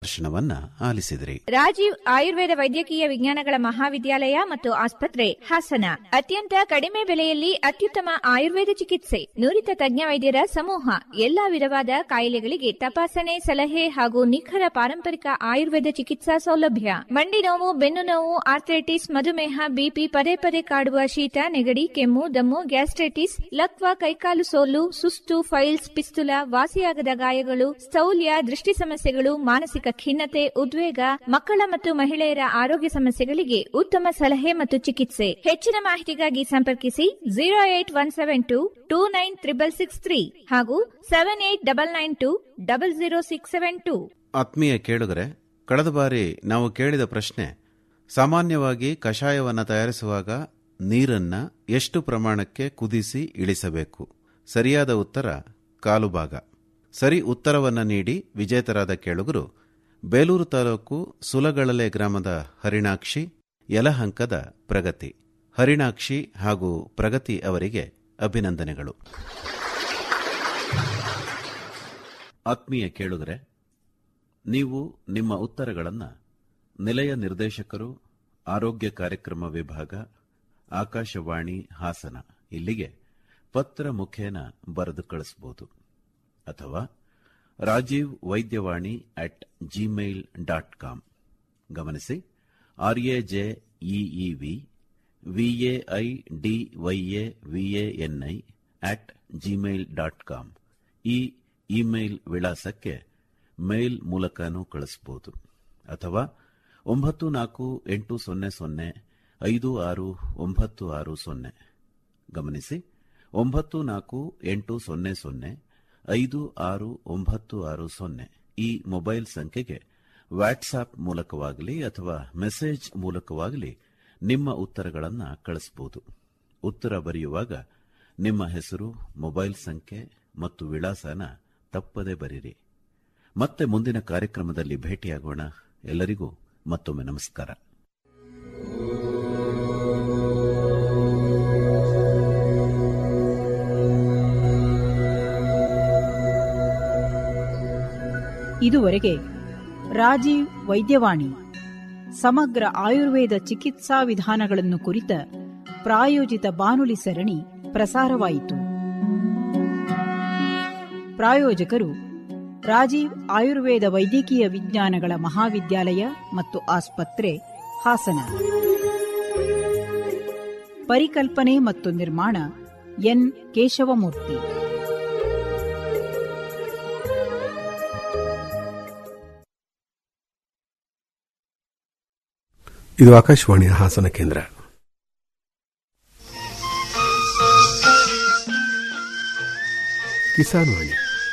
ಪ್ರದರ್ಶನವನ್ನ ಆಲಿಸಿದಿರಿ ರಾಜೀವ್ ಆಯುರ್ವೇದ ವೈದ್ಯಕೀಯ ವಿಜ್ಞಾನಗಳ ಮಹಾವಿದ್ಯಾಲಯ ಮತ್ತು ಆಸ್ಪತ್ರೆ ಹಾಸನ ಅತ್ಯಂತ ಕಡಿಮೆ ಬೆಲೆಯಲ್ಲಿ ಅತ್ಯುತ್ತಮ ಆಯುರ್ವೇದ ಚಿಕಿತ್ಸೆ ನುರಿತ ತಜ್ಞ ವೈದ್ಯರ ಸಮೂಹ ಎಲ್ಲಾ ವಿಧವಾದ ಕಾಯಿಲೆಗಳಿಗೆ ತಪಾಸಣೆ ಸಲಹೆ ಹಾಗೂ ನಿಖರ ಪಾರಂಪರಿಕ ಆಯುರ್ವೇದ ಚಿಕಿತ್ಸಾ ಸೌಲಭ್ಯ ಮಂಡಿ ನೋವು ಬೆನ್ನು ನೋವು ಆರ್ಥ್ರೈಟಿಸ್ ಮಧುಮೇಹ ಬಿಪಿ ಪದೇ ಪದೇ ಕಾಡುವ ಶೀತ ನೆಗಡಿ ಕೆಮ್ಮು ದಮ್ಮು ಗ್ಯಾಸ್ಟ್ರೈಟಿಸ್ ಲಕ್ವ ಕೈಕಾಲು ಸೋಲು ಸುಸ್ತು ಫೈಲ್ಸ್ ಪಿಸ್ತುಲ ವಾಸಿಯಾಗದ ಗಾಯಗಳು ಸ್ಥೌಲ್ಯ ದೃಷ್ಟಿ ಸಮಸ್ಯೆಗಳು ಮಾನಸಿಕ ಖಿನ್ನತೆ ಉದ್ವೇಗ ಮಕ್ಕಳ ಮತ್ತು ಮಹಿಳೆಯರ ಆರೋಗ್ಯ ಸಮಸ್ಯೆಗಳಿಗೆ ಉತ್ತಮ ಸಲಹೆ ಮತ್ತು ಚಿಕಿತ್ಸೆ ಹೆಚ್ಚಿನ ಮಾಹಿತಿಗಾಗಿ ಸಂಪರ್ಕಿಸಿ zero eight one seven two two nine triple six three ಹಾಗೂ seven eight double nine two double zero six seven two ಆತ್ಮೀಯ ಕೇಳುಗರೆ ಕಳೆದ ಬಾರಿ ನಾವು ಕೇಳಿದ ಪ್ರಶ್ನೆ ಸಾಮಾನ್ಯವಾಗಿ ಕಷಾಯವನ್ನು ತಯಾರಿಸುವಾಗ ನೀರನ್ನ ಎಷ್ಟು ಪ್ರಮಾಣಕ್ಕೆ ಕುದಿಸಿ ಇಳಿಸಬೇಕು ಸರಿಯಾದ ಉತ್ತರ ಕಾಲು ಭಾಗ ಸರಿ ಉತ್ತರವನ್ನ ನೀಡಿ ವಿಜೇತರಾದ ಕೇಳುಗರು ಬೇಲೂರು ತಾಲೂಕು ಸುಲಗಳಲೆ ಗ್ರಾಮದ ಹರಿಣಾಕ್ಷಿ ಯಲಹಂಕದ ಪ್ರಗತಿ ಹರಿಣಾಕ್ಷಿ ಹಾಗೂ ಪ್ರಗತಿ ಅವರಿಗೆ ಅಭಿನಂದನೆಗಳು ಆತ್ಮೀಯ ಕೇಳುಗರೆ ನೀವು ನಿಮ್ಮ ಉತ್ತರಗಳನ್ನು ನಿಲಯ ನಿರ್ದೇಶಕರು ಆರೋಗ್ಯ ಕಾರ್ಯಕ್ರಮ ವಿಭಾಗ ಆಕಾಶವಾಣಿ ಹಾಸನ ಇಲ್ಲಿಗೆ ಪತ್ರ ಮುಖೇನ ಬರೆದು ಕಳಿಸಬಹುದು ಅಥವಾ Rajeev Vaidyavani at gmail dot com ಗಮನಿಸಿ R A J E E V V A I D Y A V A N I at gmail dot com ಈ ಇಮೇಲ್ ವಿಳಾಸಕ್ಕೆ ಮೇಲ್ ಮೂಲಕನೂ ಕಳಿಸಬಹುದು ಅಥವಾ ಒಂಬತ್ತು ನಾಲ್ಕು ಎಂಟು ಸೊನ್ನೆ ಸೊನ್ನೆ ಐದು ಆರು ಒಂಬತ್ತು ಆರು ಸೊನ್ನೆ ಗಮನಿಸಿ ಒಂಬತ್ತು ನಾಲ್ಕು ಎಂಟು ಸೊನ್ನೆ ಸೊನ್ನೆ ಐದು ಆರು ಒಂಬತ್ತು ಆರು ಸೊನ್ನೆ ಈ ಮೊಬೈಲ್ ಸಂಖ್ಯೆಗೆ ವಾಟ್ಸ್ಆಪ್ ಮೂಲಕವಾಗಲಿ ಅಥವಾ ಮೆಸೇಜ್ ಮೂಲಕವಾಗಲಿ ನಿಮ್ಮ ಉತ್ತರಗಳನ್ನು ಕಳಿಸಬಹುದು ಉತ್ತರ ಬರೆಯುವಾಗ ನಿಮ್ಮ ಹೆಸರು ಮೊಬೈಲ್ ಸಂಖ್ಯೆ ಮತ್ತು ವಿಳಾಸನ ತಪ್ಪದೆ ಬರೀರಿ ಮತ್ತೆ ಮುಂದಿನ ಕಾರ್ಯಕ್ರಮದಲ್ಲಿ ಭೇಟಿಯಾಗೋಣ ಎಲ್ಲರಿಗೂ ಮತ್ತೊಮ್ಮೆ ನಮಸ್ಕಾರ ಇದುವರೆಗೆ ರಾಜೀವ್ ವೈದ್ಯವಾಣಿ ಸಮಗ್ರ ಆಯುರ್ವೇದ ಚಿಕಿತ್ಸಾ ವಿಧಾನಗಳನ್ನು ಕುರಿತ ಪ್ರಾಯೋಜಿತ ಬಾನುಲಿ ಸರಣಿ ಪ್ರಸಾರವಾಯಿತು ಪ್ರಾಯೋಜಕರು ರಾಜೀವ್ ಆಯುರ್ವೇದ ವೈದ್ಯಕೀಯ ವಿಜ್ಞಾನಗಳ ಮಹಾವಿದ್ಯಾಲಯ ಮತ್ತು ಆಸ್ಪತ್ರೆ ಹಾಸನ ಪರಿಕಲ್ಪನೆ ಮತ್ತು ನಿರ್ಮಾಣ ಎನ್ ಕೇಶವಮೂರ್ತಿ ಇದು ಆಕಾಶವಾಣಿಯ ಹಾಸನ ಕೇಂದ್ರ ಕಿಸಾನ್ ವಾಣಿ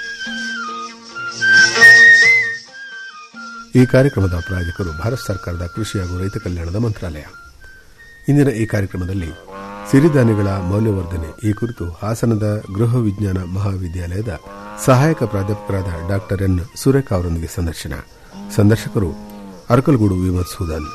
ಈ ಕಾರ್ಯಕ್ರಮದ ಪ್ರಾಯೋಜಕರು ಭಾರತ ಸರ್ಕಾರದ ಕೃಷಿ ಹಾಗೂ ರೈತ ಕಲ್ಯಾಣದ ಮಂತ್ರಾಲಯ ಇಂದಿನ ಈ ಕಾರ್ಯಕ್ರಮದಲ್ಲಿ ಸಿರಿಧಾನ್ಯಗಳ ಮೌಲ್ಯವರ್ಧನೆ ಈ ಕುರಿತು ಹಾಸನದ ಗೃಹ ವಿಜ್ಞಾನ ಮಹಾವಿದ್ಯಾಲಯದ ಸಹಾಯಕ ಪ್ರಾಧ್ಯಾಪಕರಾದ ಡಾಕ್ಟರ್ ಎನ್ ಸುರೇಖ ಅವರೊಂದಿಗೆ ಸಂದರ್ಶನ ಸಂದರ್ಶಕರು ಅರಕಲಗೂಡು ವಿಮರ್ಸೂದನ್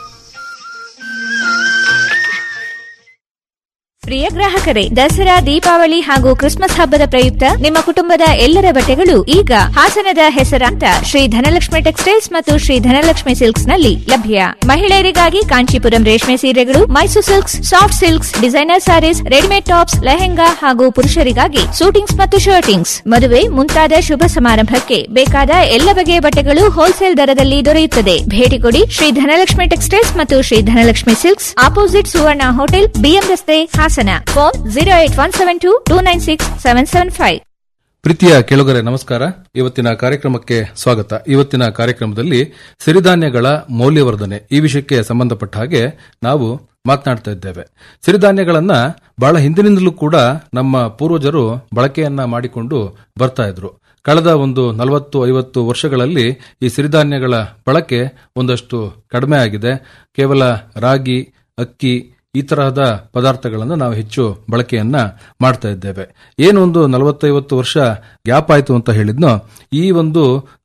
ಪ್ರಿಯ ಗ್ರಾಹಕರೇ ದಸರಾ ದೀಪಾವಳಿ ಹಾಗೂ ಕ್ರಿಸ್ಮಸ್ ಹಬ್ಬದ ಪ್ರಯುಕ್ತ ನಿಮ್ಮ ಕುಟುಂಬದ ಎಲ್ಲರ ಬಟ್ಟೆಗಳು ಈಗ ಹಾಸನದ ಹೆಸರಾಂತ ಶ್ರೀ ಧನಲಕ್ಷ್ಮಿ ಟೆಕ್ಸ್ಟೈಲ್ಸ್ ಮತ್ತು ಶ್ರೀ ಧನಲಕ್ಷ್ಮಿ ಸಿಲ್ಕ್ಸ್ ನಲ್ಲಿ ಲಭ್ಯ ಮಹಿಳೆಯರಿಗಾಗಿ ಕಾಂಚೀಪುರಂ ರೇಷ್ಮೆ ಸೀರೆಗಳು Mysore silks soft silks designer saris readymade tops lehenga ಹಾಗೂ ಪುರುಷರಿಗಾಗಿ ಸೂಟಿಂಗ್ಸ್ ಮತ್ತು ಶರ್ಟಿಂಗ್ಸ್ ಮದುವೆ ಮುಂತಾದ ಶುಭ ಸಮಾರಂಭಕ್ಕೆ ಬೇಕಾದ ಎಲ್ಲ ಬಗೆಯ ಬಟ್ಟೆಗಳು ಹೋಲ್ಸೇಲ್ ದರದಲ್ಲಿ ದೊರೆಯುತ್ತದೆ ಭೇಟಿ ಕೊಡಿ ಶ್ರೀ ಧನಲಕ್ಷ್ಮಿ ಟೆಕ್ಸ್ಟೈಲ್ಸ್ ಮತ್ತು Shri Dhanalakshmi silks opposite Suvarna hotel BM ರಸ್ತೆ Hassan phone zero eight one seven two two nine six seven seven five ಪ್ರೀತಿಯ ಕೆಳಗರೆ ನಮಸ್ಕಾರ ಇವತ್ತಿನ ಕಾರ್ಯಕ್ರಮಕ್ಕೆ ಸ್ವಾಗತ ಇವತ್ತಿನ ಕಾರ್ಯಕ್ರಮದಲ್ಲಿ ಸಿರಿಧಾನ್ಯಗಳ ಮೌಲ್ಯವರ್ಧನೆ ಈ ವಿಷಯಕ್ಕೆ ಸಂಬಂಧಪಟ್ಟ ಹಾಗೆ ನಾವು ಮಾತನಾಡ್ತಾ ಇದ್ದೇವೆ ಸಿರಿಧಾನ್ಯಗಳನ್ನ ಬಹಳ ಹಿಂದಿನಿಂದಲೂ ಕೂಡ ನಮ್ಮ ಪೂರ್ವಜರು ಬಳಕೆಯನ್ನ ಮಾಡಿಕೊಂಡು ಬರ್ತಾ ಇದ್ರು ಕಳೆದ ಒಂದು ನಲವತ್ತು ಐವತ್ತು ವರ್ಷಗಳಲ್ಲಿ ಈ ಸಿರಿಧಾನ್ಯಗಳ ಬಳಕೆ ಒಂದಷ್ಟು ಕಡಿಮೆ ಆಗಿದೆ ಕೇವಲ ರಾಗಿ ಅಕ್ಕಿ ಈ ತರಹದ ಪದಾರ್ಥಗಳನ್ನು ನಾವು ಹೆಚ್ಚು ಬಳಕೆಯನ್ನ ಮಾಡ್ತಾ ಇದ್ದೇವೆ ಏನು ಒಂದು ನಲವತ್ತೈವತ್ತು ವರ್ಷ ಗ್ಯಾಪ್ ಆಯಿತು ಅಂತ ಹೇಳಿದ್ನೋ ಈ ಒಂದು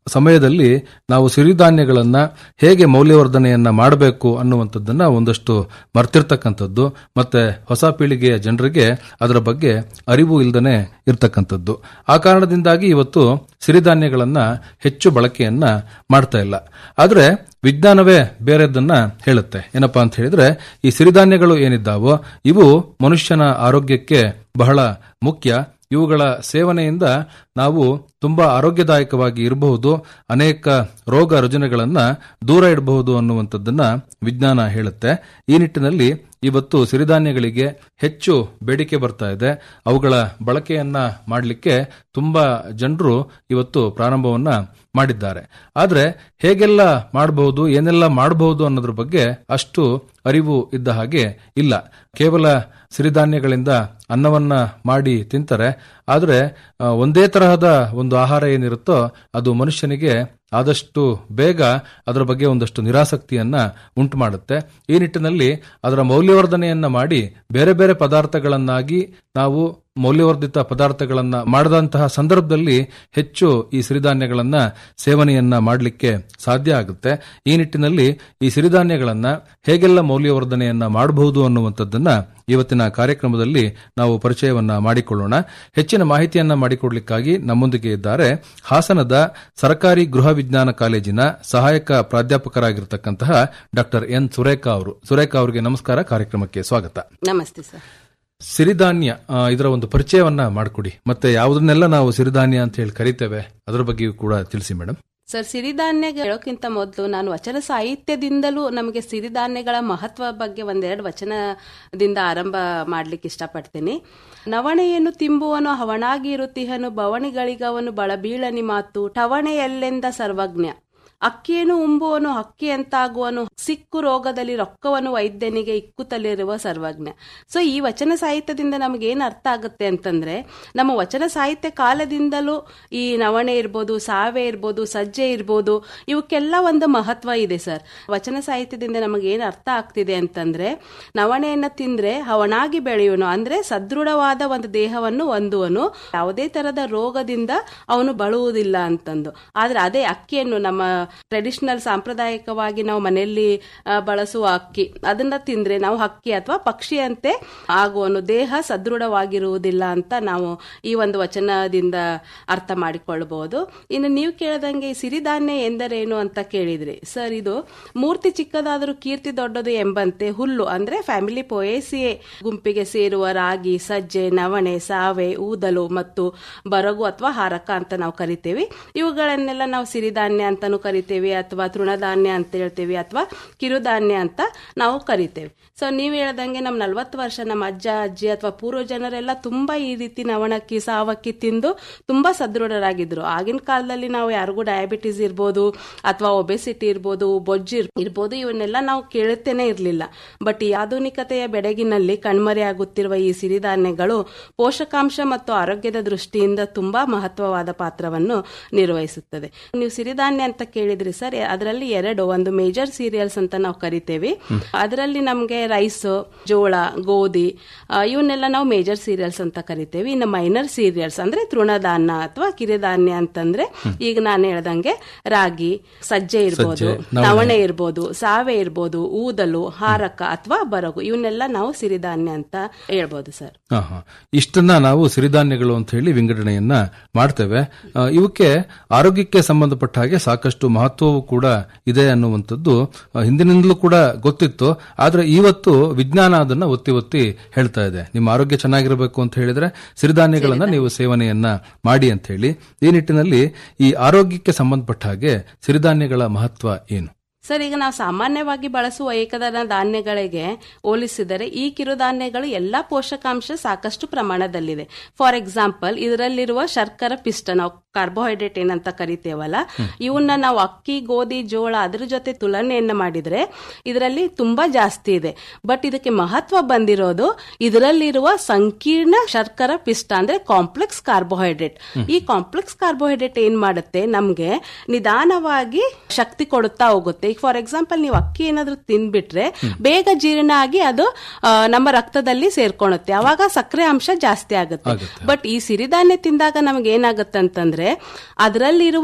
ಸಮಯದಲ್ಲಿ ನಾವು ಸಿರಿಧಾನ್ಯಗಳನ್ನ ಹೇಗೆ ಮೌಲ್ಯವರ್ಧನೆಯನ್ನ ಮಾಡಬೇಕು ಅನ್ನುವಂಥದ್ದನ್ನ ಒಂದಷ್ಟು ಮರ್ತಿರ್ತಕ್ಕಂಥದ್ದು ಮತ್ತೆ ಹೊಸ ಪೀಳಿಗೆಯ ಜನರಿಗೆ ಅದರ ಬಗ್ಗೆ ಅರಿವು ಇಲ್ಲದನೆ ಇರ್ತಕ್ಕಂಥದ್ದು ಆ ಕಾರಣದಿಂದಾಗಿ ಇವತ್ತು ಸಿರಿಧಾನ್ಯಗಳನ್ನ ಹೆಚ್ಚು ಬಳಕೆಯನ್ನ ಮಾಡ್ತಾ ಇಲ್ಲ ಆದ್ರೆ ವಿಜ್ಞಾನವೇ ಬೇರೆದನ್ನ ಹೇಳುತ್ತೆ ಏನಪ್ಪಾ ಅಂತ ಹೇಳಿದ್ರೆ ಈ ಸಿರಿಧಾನ್ಯಗಳು ಏನಿದ್ದಾವೋ ಇವು ಮನುಷ್ಯನ ಆರೋಗ್ಯಕ್ಕೆ ಬಹಳ ಮುಖ್ಯ ಇವುಗಳ ಸೇವನೆಯಿಂದ ನಾವು ತುಂಬಾ ಆರೋಗ್ಯದಾಯಕವಾಗಿ ಇರಬಹುದು ಅನೇಕ ರೋಗ ರುಜಿನಗಳನ್ನ ದೂರ ಇಡಬಹುದು ಅನ್ನುವಂಥದ್ದನ್ನ ವಿಜ್ಞಾನ ಹೇಳುತ್ತೆ ಈ ನಿಟ್ಟಿನಲ್ಲಿ ಇವತ್ತು ಸಿರಿಧಾನ್ಯಗಳಿಗೆ ಹೆಚ್ಚು ಬೇಡಿಕೆ ಬರ್ತಾ ಇದೆ ಅವುಗಳ ಬಳಕೆಯನ್ನ ಮಾಡಲಿಕ್ಕೆ ತುಂಬಾ ಜನರು ಇವತ್ತು ಪ್ರಾರಂಭವನ್ನ ಮಾಡಿದ್ದಾರೆ ಆದ್ರೆ ಹೇಗೆಲ್ಲ ಮಾಡಬಹುದು ಏನೆಲ್ಲ ಮಾಡಬಹುದು ಅನ್ನೋದ್ರ ಬಗ್ಗೆ ಅಷ್ಟು ಅರಿವು ಇದ್ದ ಹಾಗೆ ಇಲ್ಲ ಕೇವಲ ಸಿರಿಧಾನ್ಯಗಳಿಂದ ಅನ್ನವನ್ನ ಮಾಡಿ ತಿಂತಾರೆ ಆದ್ರೆ ಆ, ಒಂದೇ ತರಹದ ಒಂದು ಆಹಾರ ಏನಿರುತ್ತೋ ಅದು ಮನುಷ್ಯನಿಗೆ ಆದಷ್ಟು ಬೇಗ ಅದರ ಬಗ್ಗೆ ಒಂದಷ್ಟು ನಿರಾಸಕ್ತಿಯನ್ನ ಉಂಟು ಮಾಡುತ್ತೆ ಈ ನಿಟ್ಟಿನಲ್ಲಿ ಅದರ ಮೌಲ್ಯವರ್ಧನೆಯನ್ನ ಮಾಡಿ ಬೇರೆ ಬೇರೆ ಪದಾರ್ಥಗಳನ್ನಾಗಿ ನಾವು ಮೌಲ್ಯವರ್ಧಿತ ಪದಾರ್ಥಗಳನ್ನ ಮಾಡದಂತಹ ಸಂದರ್ಭದಲ್ಲಿ ಹೆಚ್ಚು ಈ ಸಿರಿಧಾನ್ಯಗಳನ್ನ ಸೇವನೆಯನ್ನ ಮಾಡಲಿಕ್ಕೆ ಸಾಧ್ಯ ಆಗುತ್ತೆ ಈ ನಿಟ್ಟಿನಲ್ಲಿ ಈ ಸಿರಿಧಾನ್ಯಗಳನ್ನ ಹೇಗೆಲ್ಲ ಮೌಲ್ಯವರ್ಧನೆಯನ್ನ ಮಾಡಬಹುದು ಅನ್ನುವಂಥದ್ದನ್ನ ಇವತ್ತಿನ ಕಾರ್ಯಕ್ರಮದಲ್ಲಿ ನಾವು ಪರಿಚಯವನ್ನ ಮಾಡಿಕೊಳ್ಳೋಣ ಹೆಚ್ಚಿನ ಮಾಹಿತಿಯನ್ನ ಮಾಡಿಕೊಡ್ಲಿಕ್ಕಾಗಿ ನಮ್ಮೊಂದಿಗೆ ಇದ್ದಾರೆ ಹಾಸನದ ಸರ್ಕಾರಿ ಗೃಹ ವಿಜ್ಞಾನ ಕಾಲೇಜಿನ ಸಹಾಯಕ ಪ್ರಾಧ್ಯಾಪಕರಾಗಿರ್ತಕ್ಕಂತಹ ಡಾಕ್ಟರ್ ಎನ್ ಸುರೇಖಾ ಅವರು ಸುರೇಖಾ ಅವರಿಗೆ ನಮಸ್ಕಾರ ಕಾರ್ಯಕ್ರಮಕ್ಕೆ ಸ್ವಾಗತ ನಮಸ್ತೆ ಸರ್ ಸಿರಿಧಾನ್ಯ ಆ, ಇದರ ಒಂದು ಪರಿಚಯವನ್ನ ಮಾಡಿಕೊಡಿ ಮತ್ತೆ ಯಾವುದನ್ನೆಲ್ಲ ನಾವು ಸಿರಿಧಾನ್ಯ ಅಂತ ಹೇಳಿ ಕರಿತೇವೆ ಅದರ ಬಗ್ಗೆಯೂ ಕೂಡ ತಿಳಿಸಿ ಮೇಡಮ್ ಸರ್ ಸಿರಿಧಾನ್ಯ ಹೇಳೋಕ್ಕಿಂತ ಮೊದಲು ನಾನು ವಚನ ಸಾಹಿತ್ಯದಿಂದಲೂ ನಮಗೆ ಸಿರಿಧಾನ್ಯಗಳ ಮಹತ್ವ ಬಗ್ಗೆ ಒಂದೆರಡು ವಚನದಿಂದ ಆರಂಭ ಮಾಡ್ಲಿಕ್ಕೆ ಇಷ್ಟಪಡ್ತೀನಿ ನವಣೆಯನ್ನು ತಿಂಬುವನು ಹವಣಾಗಿ ಇರುತ್ತಿಹನು ಬವಣಿಗಳಿಗವನು ಬಳಬೀಳನಿ ಮಾತು ಟವಣೆಯಲ್ಲೆಂದ ಸರ್ವಜ್ಞ ಅಕ್ಕಿಯನ್ನು ಉಂಬುವನು ಹಕ್ಕಿ ಅಂತಾಗುವನು ಸಿಕ್ಕು ರೋಗದಲ್ಲಿ ರೊಕ್ಕವನ್ನು ವೈದ್ಯನಿಗೆ ಇಕ್ಕುತ್ತಲಿರುವ ಸರ್ವಜ್ಞ ಸೊ ಈ ವಚನ ಸಾಹಿತ್ಯದಿಂದ ನಮ್ಗೆ ಏನ್ ಅರ್ಥ ಆಗುತ್ತೆ ಅಂತಂದ್ರೆ ನಮ್ಮ ವಚನ ಸಾಹಿತ್ಯ ಕಾಲದಿಂದಲೂ ಈ ನವಣೆ ಇರ್ಬೋದು ಸಾವೆ ಇರ್ಬೋದು ಸಜ್ಜೆ ಇರ್ಬೋದು ಇವಕ್ಕೆಲ್ಲ ಒಂದು ಮಹತ್ವ ಇದೆ ಸರ್ ವಚನ ಸಾಹಿತ್ಯದಿಂದ ನಮಗೆ ಏನ್ ಅರ್ಥ ಆಗ್ತಿದೆ ಅಂತಂದ್ರೆ ನವಣೆಯನ್ನ ತಿಂದ್ರೆ ಹವಣಾಗಿ ಬೆಳೆಯುವನು ಅಂದ್ರೆ ಸದೃಢವಾದ ಒಂದು ದೇಹವನ್ನು ಹೊಂದುವನು ಯಾವುದೇ ತರದ ರೋಗದಿಂದ ಅವನು ಬಳುವುದಿಲ್ಲ ಅಂತಂದು ಆದ್ರೆ ಅದೇ ಅಕ್ಕಿಯನ್ನು ನಮ್ಮ ಟ್ರೆಡಿಷನಲ್ ಸಾಂಪ್ರದಾಯಿಕವಾಗಿ ನಾವು ಮನೆಯಲ್ಲಿ ಆ, ಬಳಸುವ ಅಕ್ಕಿ ಅದನ್ನ ತಿಂದ್ರೆ ನಾವು ಹಕ್ಕಿ ಅಥವಾ ಪಕ್ಷಿಯಂತೆ ಆಗುವನು ದೇಹ ಸದೃಢವಾಗಿರುವುದಿಲ್ಲ ಅಂತ ನಾವು ಈ ಒಂದು ವಚನದಿಂದ ಅರ್ಥ ಮಾಡಿಕೊಳ್ಳಬಹುದು ಇನ್ನು ನೀವು ಕೇಳದಂಗೆ ಈ ಸಿರಿಧಾನ್ಯ ಎಂದರೇನು ಅಂತ ಕೇಳಿದ್ರಿ ಸರ್ ಇದು ಮೂರ್ತಿ ಚಿಕ್ಕದಾದರೂ ಕೀರ್ತಿ ದೊಡ್ಡದು ಎಂಬಂತೆ ಹುಲ್ಲು ಅಂದ್ರೆ ಫ್ಯಾಮಿಲಿ ಪೊಯೇಸಿಯೆ ಗುಂಪಿಗೆ ಸೇರುವ ರಾಗಿ ಸಜ್ಜೆ ನವಣೆ ಸಾವೆ ಊದಲು ಮತ್ತು ಬರಗು ಅಥವಾ ಹಾರಕ ಅಂತ ನಾವು ಕರಿತೇವೆ ಇವುಗಳನ್ನೆಲ್ಲ ನಾವು ಸಿರಿಧಾನ್ಯ ಅಂತಾನು ಕರಿತೇವೆ ಅಥವಾ ತೃಣಧಾನ್ಯ ಅಂತ ಹೇಳ್ತೇವೆ ಅಥವಾ ಕಿರುಧಾನ್ಯ ಅಂತ ನಾವು ಕರಿತೇವೆ ಸೊ ನೀವು ಹೇಳ್ದಂಗೆ ನಮ್ಮ ನಲ್ವತ್ತು ವರ್ಷ ನಮ್ಮ ಅಜ್ಜ ಅಜ್ಜಿ ಅಥವಾ ಪೂರ್ವ ಜನರೆಲ್ಲ ತುಂಬಾ ಈ ರೀತಿ ನವಣಕ್ಕಿ ಸಾವಕ್ಕಿ ತಿಂದು ತುಂಬಾ ಸದೃಢರಾಗಿದ್ರು ಆಗಿನ ಕಾಲದಲ್ಲಿ ನಾವು ಯಾರಿಗೂ ಡಯಾಬಿಟಿಸ್ ಇರ್ಬೋದು ಅಥವಾ ಒಬೆಸಿಟಿ ಇರ್ಬೋದು ಬೊಜ್ಜು ಇರ್- ಇರ್ಬೋದು ಇವನ್ನೆಲ್ಲ ನಾವು ಕೇಳುತ್ತೇನೆ ಇರಲಿಲ್ಲ ಬಟ್ ಈ ಆಧುನಿಕತೆಯ ಬೆಡಗಿನಲ್ಲಿ ಕಣ್ಮರೆಯಾಗುತ್ತಿರುವ ಈ ಸಿರಿಧಾನ್ಯಗಳು ಪೋಷಕಾಂಶ ಮತ್ತು ಆರೋಗ್ಯದ ದೃಷ್ಟಿಯಿಂದ ತುಂಬಾ ಮಹತ್ವವಾದ ಪಾತ್ರವನ್ನು ನಿರ್ವಹಿಸುತ್ತದೆ ನೀವು ಸಿರಿಧಾನ್ಯ ಅಂತ ಕೇಳಿದ್ರಿ ಸರ್ ಅದರಲ್ಲಿ ಎರಡು ಒಂದು ಮೇಜರ್ ಸೀರಿಯಲ್ಸ್ ಅಂತ ನಾವು ಕರಿತೇವೆ ಅದರಲ್ಲಿ ನಮಗೆ ರೈಸ್ ಜೋಳ ಗೋಧಿ ಆ, ಇವನ್ನೆಲ್ಲ ನಾವು ಮೇಜರ್ ಸೀರಿಯಲ್ಸ್ ಅಂತ ಕರಿತೇವೆ ಇನ್ನು ಮೈನರ್ ಸೀರಿಯಲ್ಸ್ ಅಂದ್ರೆ ತೃಣಧಾನ್ಯ ಅಥವಾ ಕಿರಿಧಾನ್ಯ ಅಂತಂದ್ರೆ ಈಗ ನಾನು ಹೇಳ್ದಂಗೆ ರಾಗಿ ಸಜ್ಜೆ ಇರ್ಬೋದು ಸಜ್ಜೆ, ನವಣೆ. ನವಣೆ ಇರ್ಬೋದು ಸಾವೆ ಇರ್ಬೋದು ಊದಲು ಹಾರಕ ಅಥವಾ ಬರಗು ಇವನ್ನೆಲ್ಲ ನಾವು ಸಿರಿಧಾನ್ಯ ಅಂತ ಹೇಳ್ಬೋದು ಸರ್ ಹಾ, ಹಾ. ಇಷ್ಟನ್ನ ನಾವು ಸಿರಿಧಾನ್ಯಗಳು ಅಂತ ಹೇಳಿ ವಿಂಗಡಣೆಯನ್ನ ಮಾಡ್ತೇವೆ ಆ, ಇವಕ್ಕೆ ಆರೋಗ್ಯಕ್ಕೆ ಸಂಬಂಧಪಟ್ಟ ಹಾಗೆ ಸಾಕಷ್ಟು ಮಹತ್ವವೂ ಕೂಡ ಇದೆ ಅನ್ನುವಂಥದ್ದು ಆ, ಹಿಂದಿನಿಂದಲೂ ಕೂಡ ಗೊತ್ತಿತ್ತು ಆದ್ರೆ ಇವತ್ತು ವಿಜ್ಞಾನ ಅದನ್ನ ಒತ್ತಿ ಒತ್ತಿ ಹೇಳ್ತಾ ಇದೆ ನಿಮ್ಮ ಆರೋಗ್ಯ ಚೆನ್ನಾಗಿರಬೇಕು ಅಂತ ಹೇಳಿದ್ರೆ ಸಿರಿಧಾನ್ಯಗಳನ್ನ ನೀವು ಸೇವನೆಯನ್ನ ಮಾಡಿ ಅಂತ ಹೇಳಿ ಈ ನಿಟ್ಟಿನಲ್ಲಿ ಈ ಆರೋಗ್ಯಕ್ಕೆ ಸಂಬಂಧಪಟ್ಟ ಹಾಗೆ ಸಿರಿಧಾನ್ಯಗಳ ಮಹತ್ವ ಏನು ಸರ್ ಈಗ ನಾವು ಸಾಮಾನ್ಯವಾಗಿ ಬಳಸುವ ಏಕದಳ ಧಾನ್ಯಗಳಿಗೆ ಹೋಲಿಸಿದರೆ ಈ ಕಿರುಧಾನ್ಯಗಳು ಎಲ್ಲಾ ಪೋಷಕಾಂಶ ಸಾಕಷ್ಟು ಪ್ರಮಾಣದಲ್ಲಿದೆ ಫಾರ್ ಎಕ್ಸಾಂಪಲ್ ಇದರಲ್ಲಿರುವ ಶರ್ಕರ ಪಿಷ್ಟ ನಾವು ಕಾರ್ಬೋಹೈಡ್ರೇಟ್ ಏನಂತ ಕರಿತೇವಲ್ಲ ಇವನ್ನ ನಾವು ಅಕ್ಕಿ ಗೋಧಿ ಜೋಳ ಅದ್ರ ಜೊತೆ ತುಲನೆಯನ್ನ ಮಾಡಿದ್ರೆ ಇದರಲ್ಲಿ ತುಂಬಾ ಜಾಸ್ತಿ ಇದೆ ಬಟ್ ಇದಕ್ಕೆ ಮಹತ್ವ ಬಂದಿರೋದು ಇದರಲ್ಲಿರುವ ಸಂಕೀರ್ಣ ಶರ್ಕರ ಪಿಷ್ಟ ಅಂದ್ರೆ ಕಾಂಪ್ಲೆಕ್ಸ್ ಕಾರ್ಬೋಹೈಡ್ರೇಟ್ ಈ ಕಾಂಪ್ಲೆಕ್ಸ್ ಕಾರ್ಬೋಹೈಡ್ರೇಟ್ ಏನ್ ಮಾಡುತ್ತೆ ನಮ್ಗೆ ನಿಧಾನವಾಗಿ ಶಕ್ತಿ ಕೊಡುತ್ತಾ ಹೋಗುತ್ತೆ ಈಗ ಫಾರ್ ಎಕ್ಸಾಂಪಲ್ ನೀವು ಅಕ್ಕಿ ಏನಾದ್ರೂ ತಿನ್ಬಿಟ್ರೆ ಬೇಗ ಜೀರ್ಣ ಆಗಿ ಅದು ಆ, ನಮ್ಮ ರಕ್ತದಲ್ಲಿ ಸೇರ್ಕೊಳುತ್ತೆ ಅವಾಗ ಸಕ್ಕರೆ ಅಂಶ ಜಾಸ್ತಿ ಆಗುತ್ತೆ ಬಟ್ ಈ ಸಿರಿಧಾನ್ಯ ತಿಂದಾಗ ನಮ್ಗೆ ಏನಾಗುತ್ತೆ ಅಂತಂದ್ರೆ ಅದರಲ್ಲಿರುವ